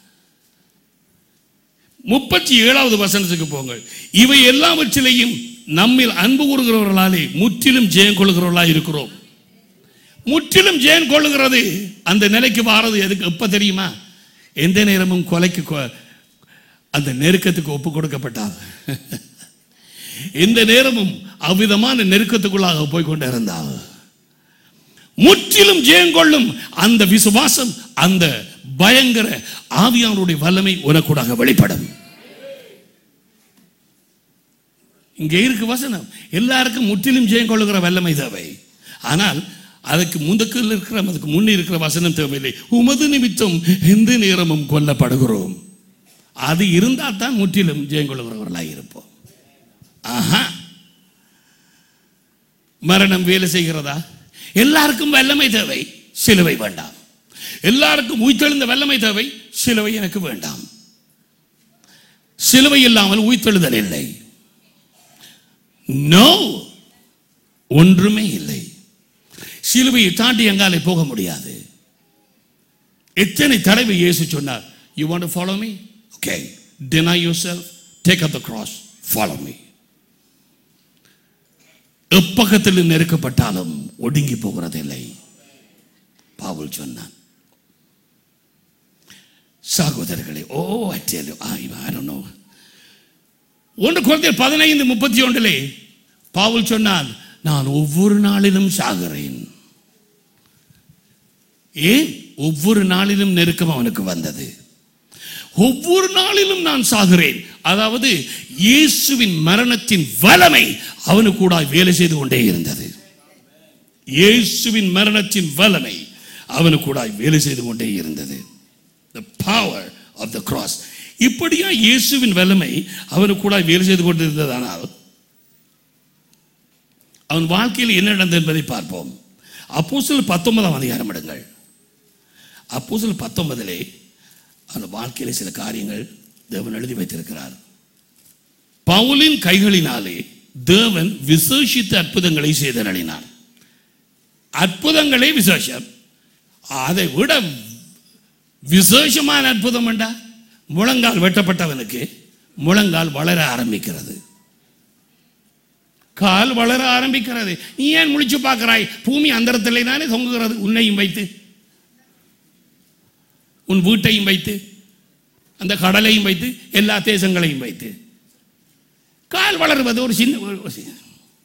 முப்பத்தி ஏழாவது வசனத்துக்கு போங்கள் இவை எல்லாவற்றிலையும் நம்மில் அன்பு கூறுகிறவர்களாலே முற்றிலும் ஜெயம் கொள்கிறவர்களாக இருக்கிறோம் முற்றிலும் ஜெயம் கொள்ளுகிறது அந்த நிலைக்கு வாரது எதுக்கு எப்ப தெரியுமா எந்த நேரமும் கொலைக்கு கொ- அந்த நெருக்கத்துக்கு ஒப்பு கொடுக்கப்பட்டார் எந்த நேரமும் அவ்விதமான நெருக்கத்துக்குள்ளாக போய் கொண்டு இருந்தார் முற்றிலும் ஜெயம் கொள்ளும் அந்த விசுவாசம் அந்த பயங்கர ஆவியானுடைய வல்லமை உனக்கூடாக வெளிப்படும் இங்கே இருக்கு வசனம் எல்லாருக்கும் முற்றிலும் ஜெயம் கொள்ளுகிற வல்லமை தேவை ஆனால் அதுக்கு முந்துக்கு இருக்கிற அதுக்கு முன்னே இருக்கிற வசனம் தேவையில்லை உமது நிமித்தம் எந்த நேரமும் கொல்லப்படுகிறோம் அது இருந்தால் தான் முற்றிலும் ஜெயம் கொள்ளுகிறவர்களாக இருப்போம் ஆஹா மரணம் வேலை செய்கிறதா எல்லாருக்கும் வல்லமை தேவை சிலுவை வேண்டாம் எல்லாருக்கும் உயிர்த்தெழுந்த வல்லமை தேவை சிலுவை எனக்கு வேண்டாம் சிலுவை இல்லாமல் உயிர்த்தெழுதல் இல்லை நோ ஒன்றுமே இல்லை சிலுவையை தாண்டி எங்காலே போக முடியாது எத்தனை தடவை இயேசு சொன்னார் you want to follow me okay deny yourself take up the cross follow me எப்பக்கத்தில் நெருக்கப்பட்டாலும் ஒடுங்கி போகிறதில்லை பாவுல் சொன்னான் சகோதரர்களே ஓ அட்டேலு ஆயினோ ஒன்று குழந்தை பதினைந்து முப்பத்தி ஒன்றிலே பாவுல் சொன்னான் நான் ஒவ்வொரு நாளிலும் சாகிறேன் ஏன் ஒவ்வொரு நாளிலும் நெருக்கம் அவனுக்கு வந்தது ஒவ்வொரு நாளிலும் நான் சாகிறேன் அதாவது இயேசுவின் மரணத்தின் வல்லமை அவனுக்கு கூட வேலை செய்து கொண்டே இருந்தது இயேசுவின் மரணத்தின் வல்லமை அவனுக்கு கூட வேலை செய்து கொண்டே இருந்தது the power of the cross இப்படியா இயேசுவின் வல்லமை அவனுக்கு கூட வேலை செய்து கொண்டிருந்ததானால் அவன் வாழ்க்கையில் என்ன நடந்தது என்பதை பார்ப்போம் அப்போஸ்தலர் பத்தொன்பதாம் அதிகாரம் எடுங்கள் அப்போஸ்தலர் பத்தொன்பதிலே அந்த வாழ்க்கையிலே சில காரியங்கள் தேவன் எழுதி வைத்திருக்கிறார் பவுலின் கைகளினாலே தேவன் விசேஷித்த அற்புதங்களை செய்தனளினார் அற்புதங்களே விசேஷம் அதை விட விசேஷமான அற்புதம் என்றா முழங்கால் வெட்டப்பட்டவனுக்கு முழங்கால் வளர ஆரம்பிக்கிறது கால் வளர ஆரம்பிக்கிறது நீ ஏன் முழிச்சு பார்க்கிறாய் பூமி அந்தரத்திலே தானே தொங்குகிறது உன்னையும் வைத்து உன் வீட்டையும் வைத்து அந்த கடலையும் வைத்து எல்லா தேசங்களையும் வைத்து கால் வளருவது ஒரு சின்ன ஒரு- ஒரு சின்ன-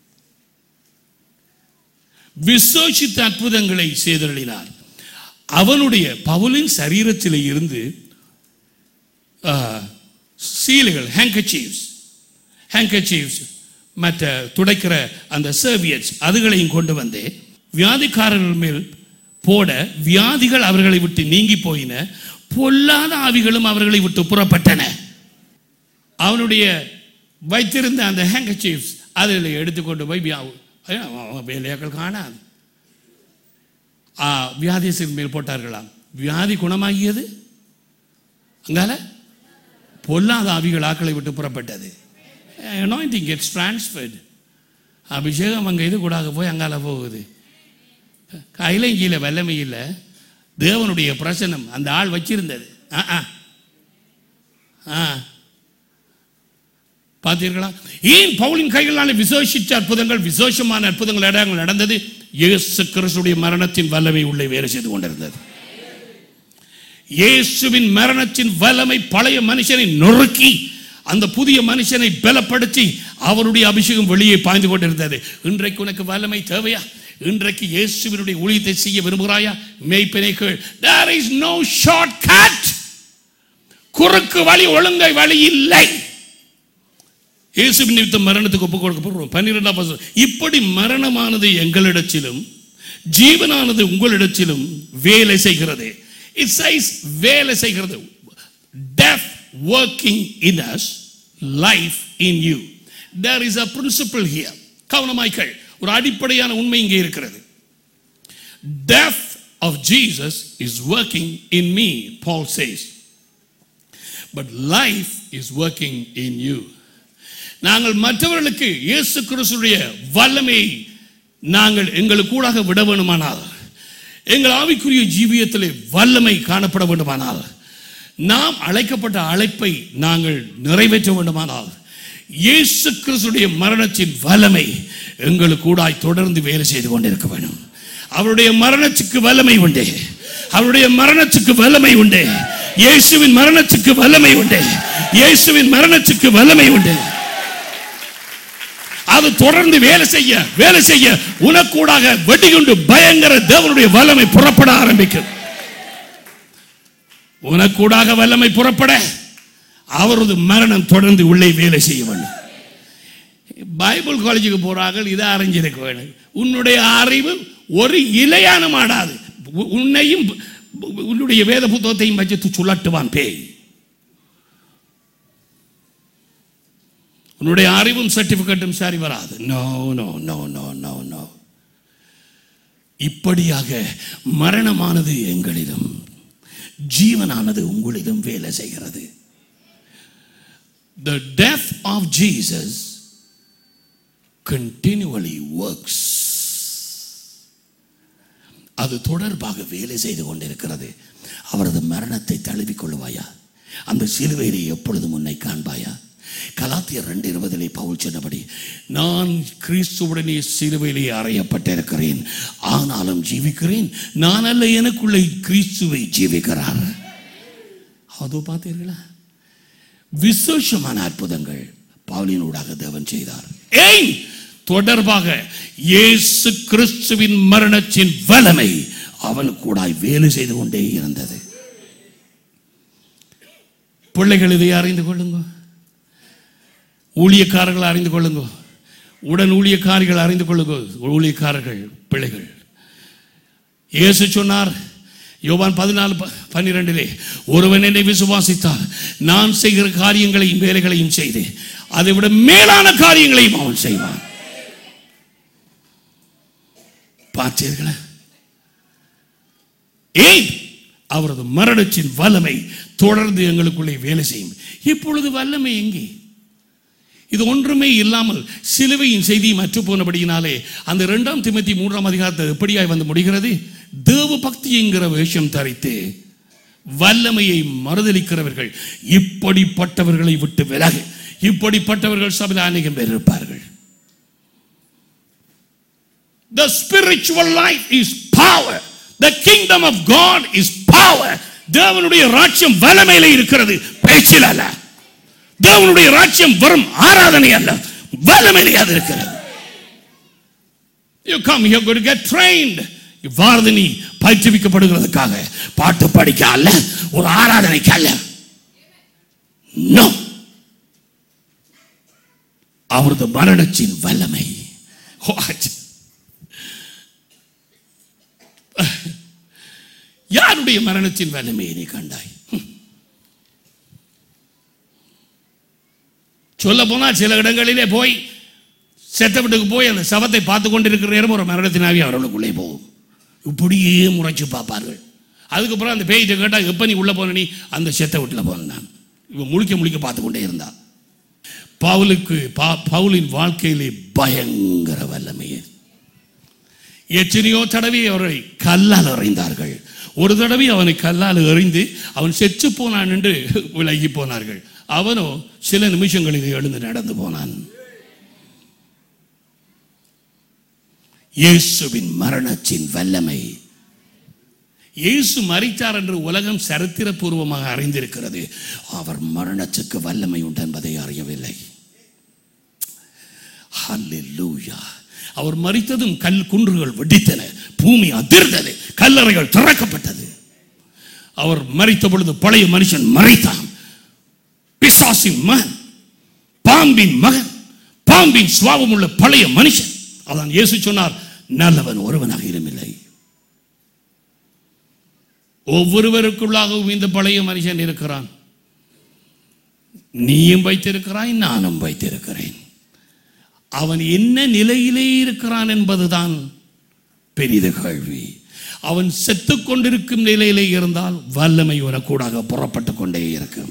விசேஷித்த அற்புதங்களை செய்தருளினார் அவனுடைய பவுலின் சரீரத்தில் இருந்து ஆ, சீலைகள் ஹேங்கச்சீவ்ஸ் ஹேங்கச்சீவ்ஸ் மற்ற துடைக்கிற அந்த சர்வியட்ஸ் அதுகளையும் கொண்டு வந்து வியாதிக்காரர்கள் மேல் போட வியாதிகள் அவர்களை விட்டு நீங்கி போயின பொல்லாத ஆவிகளும் அவர்களை விட்டு புறப்பட்டன அவனுடைய வைத்திருந்த அந்த ஹேங்கச்சீவ்ஸ் அதில் எடுத்துக்கொண்டு போய் வியா- ஐயா, அவன் வேலையாக்கள் காணாது ஆ, வியாதியின் மேல் போட்டார்களாம் வியாதி குணமாகியது அங்கால பொல்லாத ஆவிகள் ஆக்களை விட்டு புறப்பட்டது anointing gets transferred அபிஷேகம் அங்கே இது கூடாக போய் அங்கால போகுது கையிலையும் கீழே வல்லமை இல்லை தேவனுடைய பிரசனம் அந்த ஆள் வச்சிருந்தது ஆ ஆ ஆ பார்த்தீர்களா ஏன் பவுலின் கைகளால் விசேஷித்த அற்புதங்கள் விசேஷமான அற்புதங்கள் இடங்கள் நடந்தது இயேசு கிறிஸ்துடைய மரணத்தின் வல்லமை உள்ளே வேலை செய்து கொண்டிருந்தது இயேசுவின் மரணத்தின் வல்லமை பழைய மனுஷனை நொறுக்கி அந்த புதிய மனுஷனை பலப்படுத்தி அவருடைய அபிஷேகம் வெளியே பாய்ந்து கொண்டிருந்தது இன்றைக்கு உனக்கு வல்லமை தேவையா இன்றைக்கு இயேசுவினுடைய ஊழியத்தை செய்ய விரும்புகிறாயா மேய்ப்பனை கேள் there is no shortcut குறுக்கு வழி ஒழுங்கை வழி இல்லை இயேசுவின் நிமித்தம் மரணத்துக்கு ஒப்புக் கொடுக்கப்படுறோம் பன்னிரெண்டாம் வசனம் இப்படி மரணமானது எங்களிடத்திலும் ஜீவனானது உங்களிடத்திலும் வேலை செய்கிறது இட் சைஸ் வேலை செய்கிறது death working in us life in you there is a principle here கவனமாய்கள் ஒரு அடிப்படையான உண்மை இங்கே இருக்கிறது death of Jesus is working in me, Paul says. But life is working in you. நாங்கள் மற்றவர்களுக்கு இயேசு கிறிஸ்துடைய வல்லமையை நாங்கள் எங்களுக்கு கூடாக விட வேண்டுமானால் எங்கள் ஆவிக்குரிய ஜீவியத்திலே வல்லமை காணப்பட வேண்டுமானால் நாம் அழைக்கப்பட்ட அழைப்பை நாங்கள் நிறைவேற்ற வேண்டுமானால் இயேசு கிறிஸ்துடைய மரணத்தின் வல்லமை எங்களுக்கு கூடாய் தொடர்ந்து வேலை செய்து கொண்டிருக்க வேண்டும் அவருடைய மரணத்துக்கு வல்லமை உண்டு அவருடைய மரணத்துக்கு வல்லமை உண்டு இயேசுவின் மரணத்துக்கு வல்லமை உண்டு இயேசுவின் மரணத்துக்கு வல்லமை உண்டு அது தொடர்ந்து வேலை செய்ய வேலை செய்ய உனக்கூடாக வெடிகுண்டு பயங்கர தேவனுடைய வல்லமை புறப்பட ஆரம்பிக்கும் உனக்கூடாக வல்லமை புறப்பட அவரது மரணம் தொடர்ந்து உள்ளே வேலை செய்ய வேண்டும் பைபிள் காலேஜுக்கு போறார்கள் இதை அறிஞ்சிருக்க வேண்டும் உன்னுடைய அறிவு ஒரு இலையான மாடாது உ- உன்னையும் உன்னுடைய வேத புத்தகத்தையும் வச்சு சுழட்டுவான் பேய் உன்னுடைய அறிவும் சர்டிபிகேட்டும் சரி வராது no no no no no no இப்படியாக மரணமானது எங்களிலும் ஜீவனானது உங்களிலும் வேலை செய்கிறது the death of Jesus continually works அது தொடர்பாக வேலை செய்து கொண்டிருக்கிறது அவரது மரணத்தை தழுவிக் கொள்வாயா அந்த சிலுவையிலே எப்பொழுதும் உன்னை காண்பாயா கலாத்தியர் ரெண்டு இருபதிலே பவுல் சொன்னபடி நான் கிறிஸ்துவுடனே சிலுவையிலே அறையப்பட்டிருக்கிறேன் ஆனாலும் ஜீவிக்கிறேன் நான் அல்ல எனக்குள்ளே கிறிஸ்துவை ஜீவிக்கிறார் அதோ பார்த்தீர்களா விசேஷமான அற்புதங்கள் பவுலினூடாக தேவன் செய்தார் ஏன் தொடர்பாக இயேசு கிறிஸ்துவின் மரணத்தின் வல்லமை அவன் கூடாய் வேலை செய்து கொண்டே இருந்தது பிள்ளைகள் இதை அறிந்து கொள்ளுங்க ஊழியக்காரர்கள் அறிந்து கொள்ளுங்க உடன் ஊழியக்காரிகள் அறிந்து கொள்ளுங்க ஊழியக்காரர்கள் பிள்ளைகள் இயேசு சொன்னார் யோவான் பதினாலு ப- பன்னிரண்டிலே ஒருவன் என்னை விசுவாசித்தால் நான் செய்கிற காரியங்களையும் வேலைகளையும் செய்து அதை விட மேலான காரியங்களையும் அவன் செய்வான் பார்த்தீர்களா ஏன் அவரது மரணத்தின் வல்லமை தொடர்ந்து எங்களுக்குள்ளே வேலை செய்யும் இப்பொழுது வல்லமை எங்கே இது ஒன்றுமே இல்லாமல் சிலுவையின் செய்தி மற்று போனபடியினாலே அந்த இரண்டாம் திமத்தி மூன்றாம் அதிகாரத்தை எப்படியாய் வந்து முடிகிறது தேவ பக்தி என்கிற வேஷம் தரித்து வல்லமையை மறுதலிக்கிறவர்கள் இப்படிப்பட்டவர்களை விட்டு விலகு இப்படிப்பட்டவர்கள் சபையில் அநேகம் பேர் இருப்பார்கள் The spiritual life is power. The kingdom of God is power. தேவனுடைய ராஜ்யம் வல்லமையில இருக்கிறது பேச்சில் அல்ல தேவனுடைய ராஜ்யம் வரும் ஆராதனை அல்ல வல்லமையிலே அது இருக்கிறது You come here going to get trained. இவ்வாறு நீ பயிற்றுவிக்கப்படுகிறதுக்காக பாட்டு படிக்க அல்ல ஒரு ஆராதனைக்கு அல்ல நோ அவரது மரணத்தின் வல்லமை What? யாருடைய மரணத்தின் வல்லமையை நீ கண்டாய் சொல்ல போனால் சில இடங்களிலே போய் செத்த வீட்டுக்கு போய் அந்த சவத்தை பார்த்து கொண்டிருக்கிற நேரம் ஒரு மரணத்தினாவே அவர்களுக்குள்ளே போகும் இப்படியே முறைச்சு பார்ப்பார்கள் அதுக்கப்புறம் அந்த பேய்கிட்ட கேட்டால் எப்போ நீ உள்ளே போன நீ அந்த செத்த வீட்டில் போனேன் நான் இவன் முழிக்க முழிக்க பார்த்து கொண்டே இருந்தான் பவுலுக்கு பா- பவுலின் வாழ்க்கையிலே பயங்கர வல்லமையே எத்தனையோ தடவை அவரை கல்லால் எறிந்தார்கள் ஒரு தடவை அவனை கல்லால் எறிந்து அவன் செத்து போனான் என்று விலகி போனார்கள் அவனோ சில நிமிஷங்களில் எழுந்து நடந்து போனான் இயேசுவின் மரணத்தின் வல்லமை இயேசு மரித்தார் என்று உலகம் சரித்திரபூர்வமாக அறிந்திருக்கிறது அவர் மரணத்துக்கு வல்லமை உண்டு என்பதை அறியவில்லை ஹல்லேலூயா அவர் மரித்ததும் கல் குன்றுகள் வெடித்தன பூமி அதிர்ந்தது கல்லறைகள் திறக்கப்பட்டது அவர் மரித்த பொழுது பழைய மனுஷன் மறைத்தான் பிசாசின் மகன் பாம்பின் மகன் பாம்பின் சுவாபம் உள்ள பழைய மனுஷன் அதான் இயேசு சொன்னார் நல்லவன் ஒருவனாக இருமில்லை ஒவ்வொருவருக்குள்ளாகவும் இந்த பழைய மனுஷன் இருக்கிறான் நீயும் வைத்திருக்கிறாய் நானும் வைத்திருக்கிறேன் அவன் என்ன நிலையிலே இருக்கிறான் என்பதுதான் பெரித கேள்வி அவன் செத்து கொண்டிருக்கும் நிலையிலே இருந்தால் வல்லமை உனக்கூடாக புறப்பட்டு கொண்டே இருக்கும்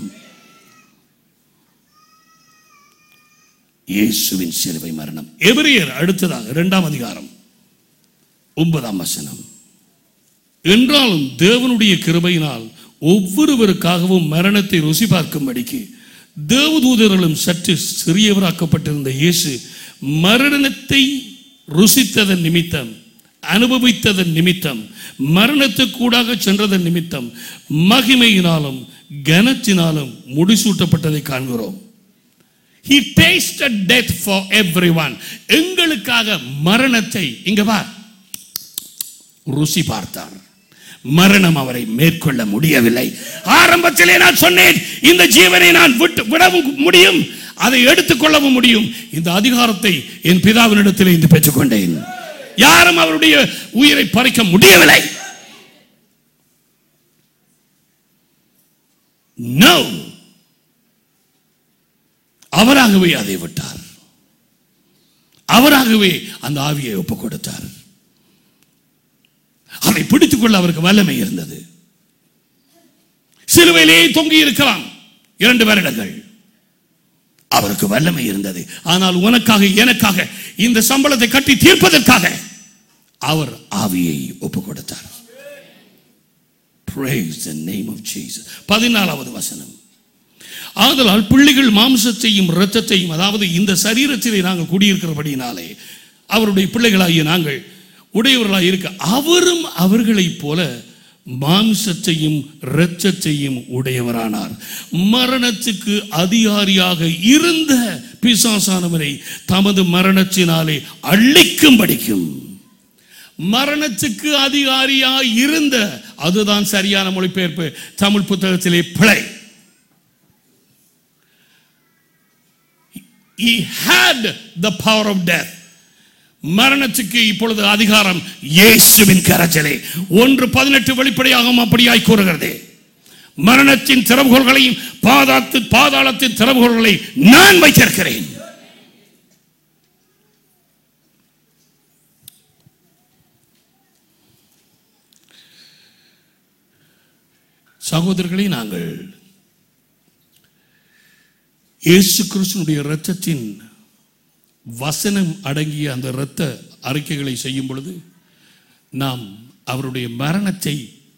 இயேசுவின் சிலுவை மரணம் எபிரியர் அடுத்ததாக இரண்டாம் அதிகாரம் ஒன்பதாம் வசனம் என்றாலும் தேவனுடைய கிருபையினால் ஒவ்வொருவருக்காகவும் மரணத்தை ருசி பார்க்கும்படிக்கு தேவதூதர்களும் சற்று சிறியவராக்கப்பட்டிருந்த இயேசு மரணத்தை ருசித்ததன் நிமித்தம் அனுபவித்ததன் நிமித்தம் மரணத்துக்கூடாக சென்றதன் நிமித்தம் மகிமையினாலும் கனத்தினாலும் முடிசூட்டப்பட்டதை காண்கிறோம் He tasted death for everyone. எங்களுக்காக மரணத்தை இங்க வா ருசி பார்த்தார் மரணம் அவரை மேற்கொள்ள முடியவில்லை ஆரம்பத்திலே நான் சொன்னேன் இந்த ஜீவனை நான் விட்டு விடவும் முடியும் அதை எடுத்துக்கொள்ளவும் முடியும் இந்த அதிகாரத்தை என் பிதாவினிடத்தில் இருந்து பெற்றுக்கொண்டேன் யாரும் அவருடைய உயிரை பறிக்க முடியவில்லை No. அவராகவே அதை விட்டார் அவராகவே அந்த ஆவியை ஒப்புக் கொடுத்தார் அதை பிடித்துக் கொள்ள அவருக்கு வல்லமை இருந்தது சிலுவையிலே தொங்கி இருக்கலாம் இரண்டு வருடங்கள் அவருக்கு வல்லமை இருந்தது ஆனால் உனக்காக எனக்காக இந்த சம்பளத்தை கட்டி தீர்ப்பதற்காக அவர் ஆவியை ஒப்புக் கொடுத்தார் Praise the name of Jesus. பதினாலாவது வசனம் ஆதலால் பிள்ளைகள் மாம்சத்தையும் இரத்தத்தையும் அதாவது இந்த சரீரத்திலே நாங்கள் குடியிருக்கிறபடினாலே அவருடைய பிள்ளைகளாகிய நாங்கள் உடையவர்களாக இருக்க அவரும் அவர்களைப் போல மாம்சத்தையும் இரத்தத்தையும் உடையவரானார் மரணத்துக்கு அதிகாரியாக இருந்த பிசாசானவரை தமது மரணத்தினாலே அழிக்கும்படிக்கும் மரணத்துக்கு அதிகாரியாய் இருந்த அதுதான் சரியான மொழிபெயர்ப்பு தமிழ் புத்தகத்திலே பிழை he had the power of death மரணத்துக்கு இப்பொழுது அதிகாரம் இயேசுவின் கரச்சலே ஒன்று பதினெட்டு வெளிப்படையாகவும் அப்படியாய் கூறுகிறது மரணத்தின் திறவுகோள்களையும் பாதாத்து பாதாளத்தின் திறவுகோள்களை நான் வைத்திருக்கிறேன் சகோதரர்களே நாங்கள் இயேசு கிறிஸ்துனுடைய இரத்தத்தின் வசனம் அடங்கிய அந்த இரத்த அறிக்கைகளை செய்யும் பொழுது நாம் அவருடைய மரணத்தை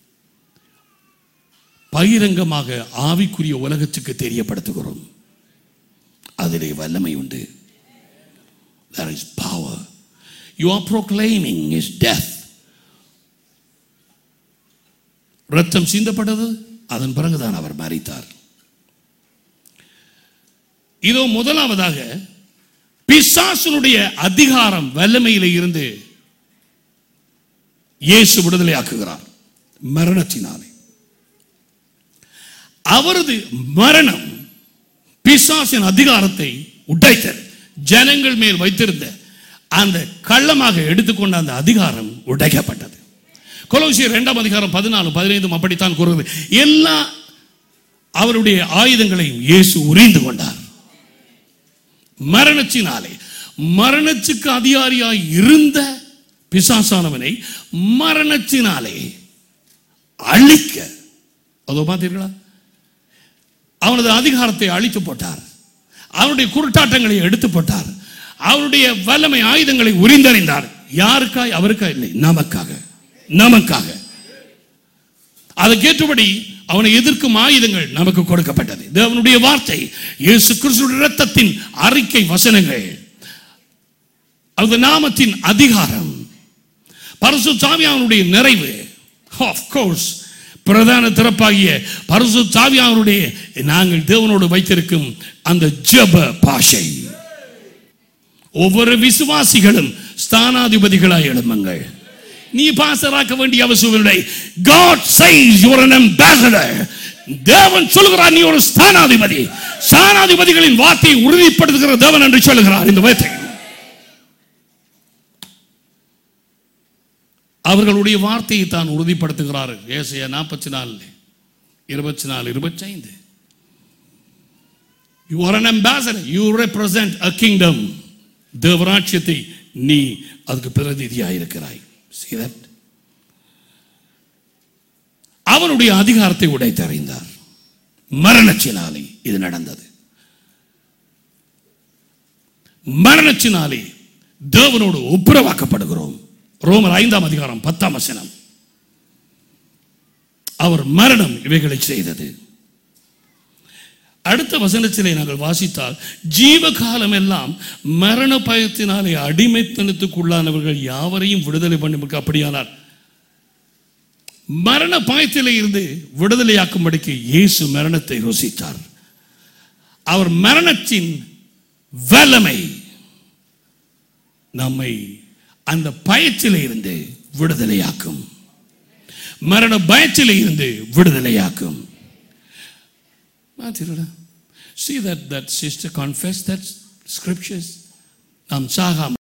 பகிரங்கமாக ஆவிக்குரிய உலகத்துக்கு தெரியப்படுத்துகிறோம் அதிலே வல்லமை உண்டு there is power you are proclaiming his death ரத்தம் சிந்தப்பட்டது அதன் பிறகுதான் அவர் மறித்தார் இதோ முதலாவதாக பிசாசனுடைய அதிகாரம் வல்லமையில இருந்து இயேசு விடுதலை ஆக்குகிறார் மரணத்தினாலே அவரது மரணம் பிசாசின் அதிகாரத்தை உடைத்தது ஜனங்கள் மேல் வைத்திருந்த அந்த கள்ளமாக எடுத்துக்கொண்ட அந்த அதிகாரம் உடைக்கப்பட்டது கொலோசியர் இரண்டாம் அதிகாரம் பதினாலு பதினைந்தும் அப்படித்தான் கூறுகிறது எல்லா அவருடைய ஆயுதங்களையும் இயேசு உரிந்து கொண்டார் மரணத்தினாலே மரணத்துக்கு அதிகாரியாய் இருந்த பிசாசானவனை மரணத்தினாலே அழிக்க அதோ பார்த்தீர்களா அவனது அதிகாரத்தை அழித்து போட்டார் அவனுடைய குருட்டாட்டங்களை எடுத்து போட்டார் அவருடைய வல்லமை ஆயுதங்களை உரிந்தறிந்தார் யாருக்காய் அவருக்கா இல்லை நமக்காக நமக்காக அதற்கேற்றபடி அவனை எதிர்க்கும் ஆயுதங்கள் நமக்கு கொடுக்கப்பட்டது தேவனுடைய வார்த்தை இயேசு கிறிஸ்துவின் இரத்தத்தின் அறிக்கை வசனங்கள் அந்த நாமத்தின் அதிகாரம் பரிசு சாமியானுடைய நிறைவு ஆஃப் கோர்ஸ் பிரதான திறப்பாகிய பரிசு சாவியானுடைய நாங்கள் தேவனோடு வைத்திருக்கும் அந்த ஜெப பாஷை ஒவ்வொரு விசுவாசிகளும் ஸ்தானாதிபதிகளாய் எழும்புங்கள் நீ பாசராக்க வேண்டிய அவசியம் இல்லை God says you are an ambassador தேவன் சொல்கிறார் நீ ஒரு ஸ்தானாதிபதி ஸ்தானாதிபதிகளின் வார்த்தையை உறுதிப்படுத்துகிற தேவன் என்று சொல்லுகிறார் இந்த வார்த்தை அவர்களுடைய வார்த்தையை தான் உறுதிப்படுத்துகிறார்கள் ஏசையா நாற்பத்தி நாலு இருபத்தி நாலு இருபத்தி ஐந்து you are an ambassador you represent a kingdom தேவராட்சியத்தை நீ அதுக்கு பிரதிநிதியாக இருக்கிறாய் See that? அவனுடைய அதிகாரத்தை உடைத்தறிந்தார் மரணத்தினாலே இது நடந்தது மரணத்தினாலே தேவனோடு ஒப்புரவாக்கப்படுகிறோம் ரோமர் ஐந்தாம் அதிகாரம் பத்தாம் வசனம் அவர் மரணம் இவைகளை செய்தது அடுத்த வசனத்திலே நாங்கள் வாசித்தால் ஜீவ காலம் எல்லாம் மரண பயத்தினாலே அடிமைத்தனத்துக்குள்ளானவர்கள் யாவரையும் விடுதலை பண்ணி அப்படியானார் மரண பயத்திலே இருந்து விடுதலையாக்கும்படிக்கு இயேசு மரணத்தை ருசித்தார் அவர் மரணத்தின் வல்லமை நம்மை அந்த பயத்திலே இருந்து விடுதலையாக்கும் மரண பயத்திலே இருந்து விடுதலையாக்கும் மாத்திரடா see that that sister confessed that scriptures நாம் சாகாம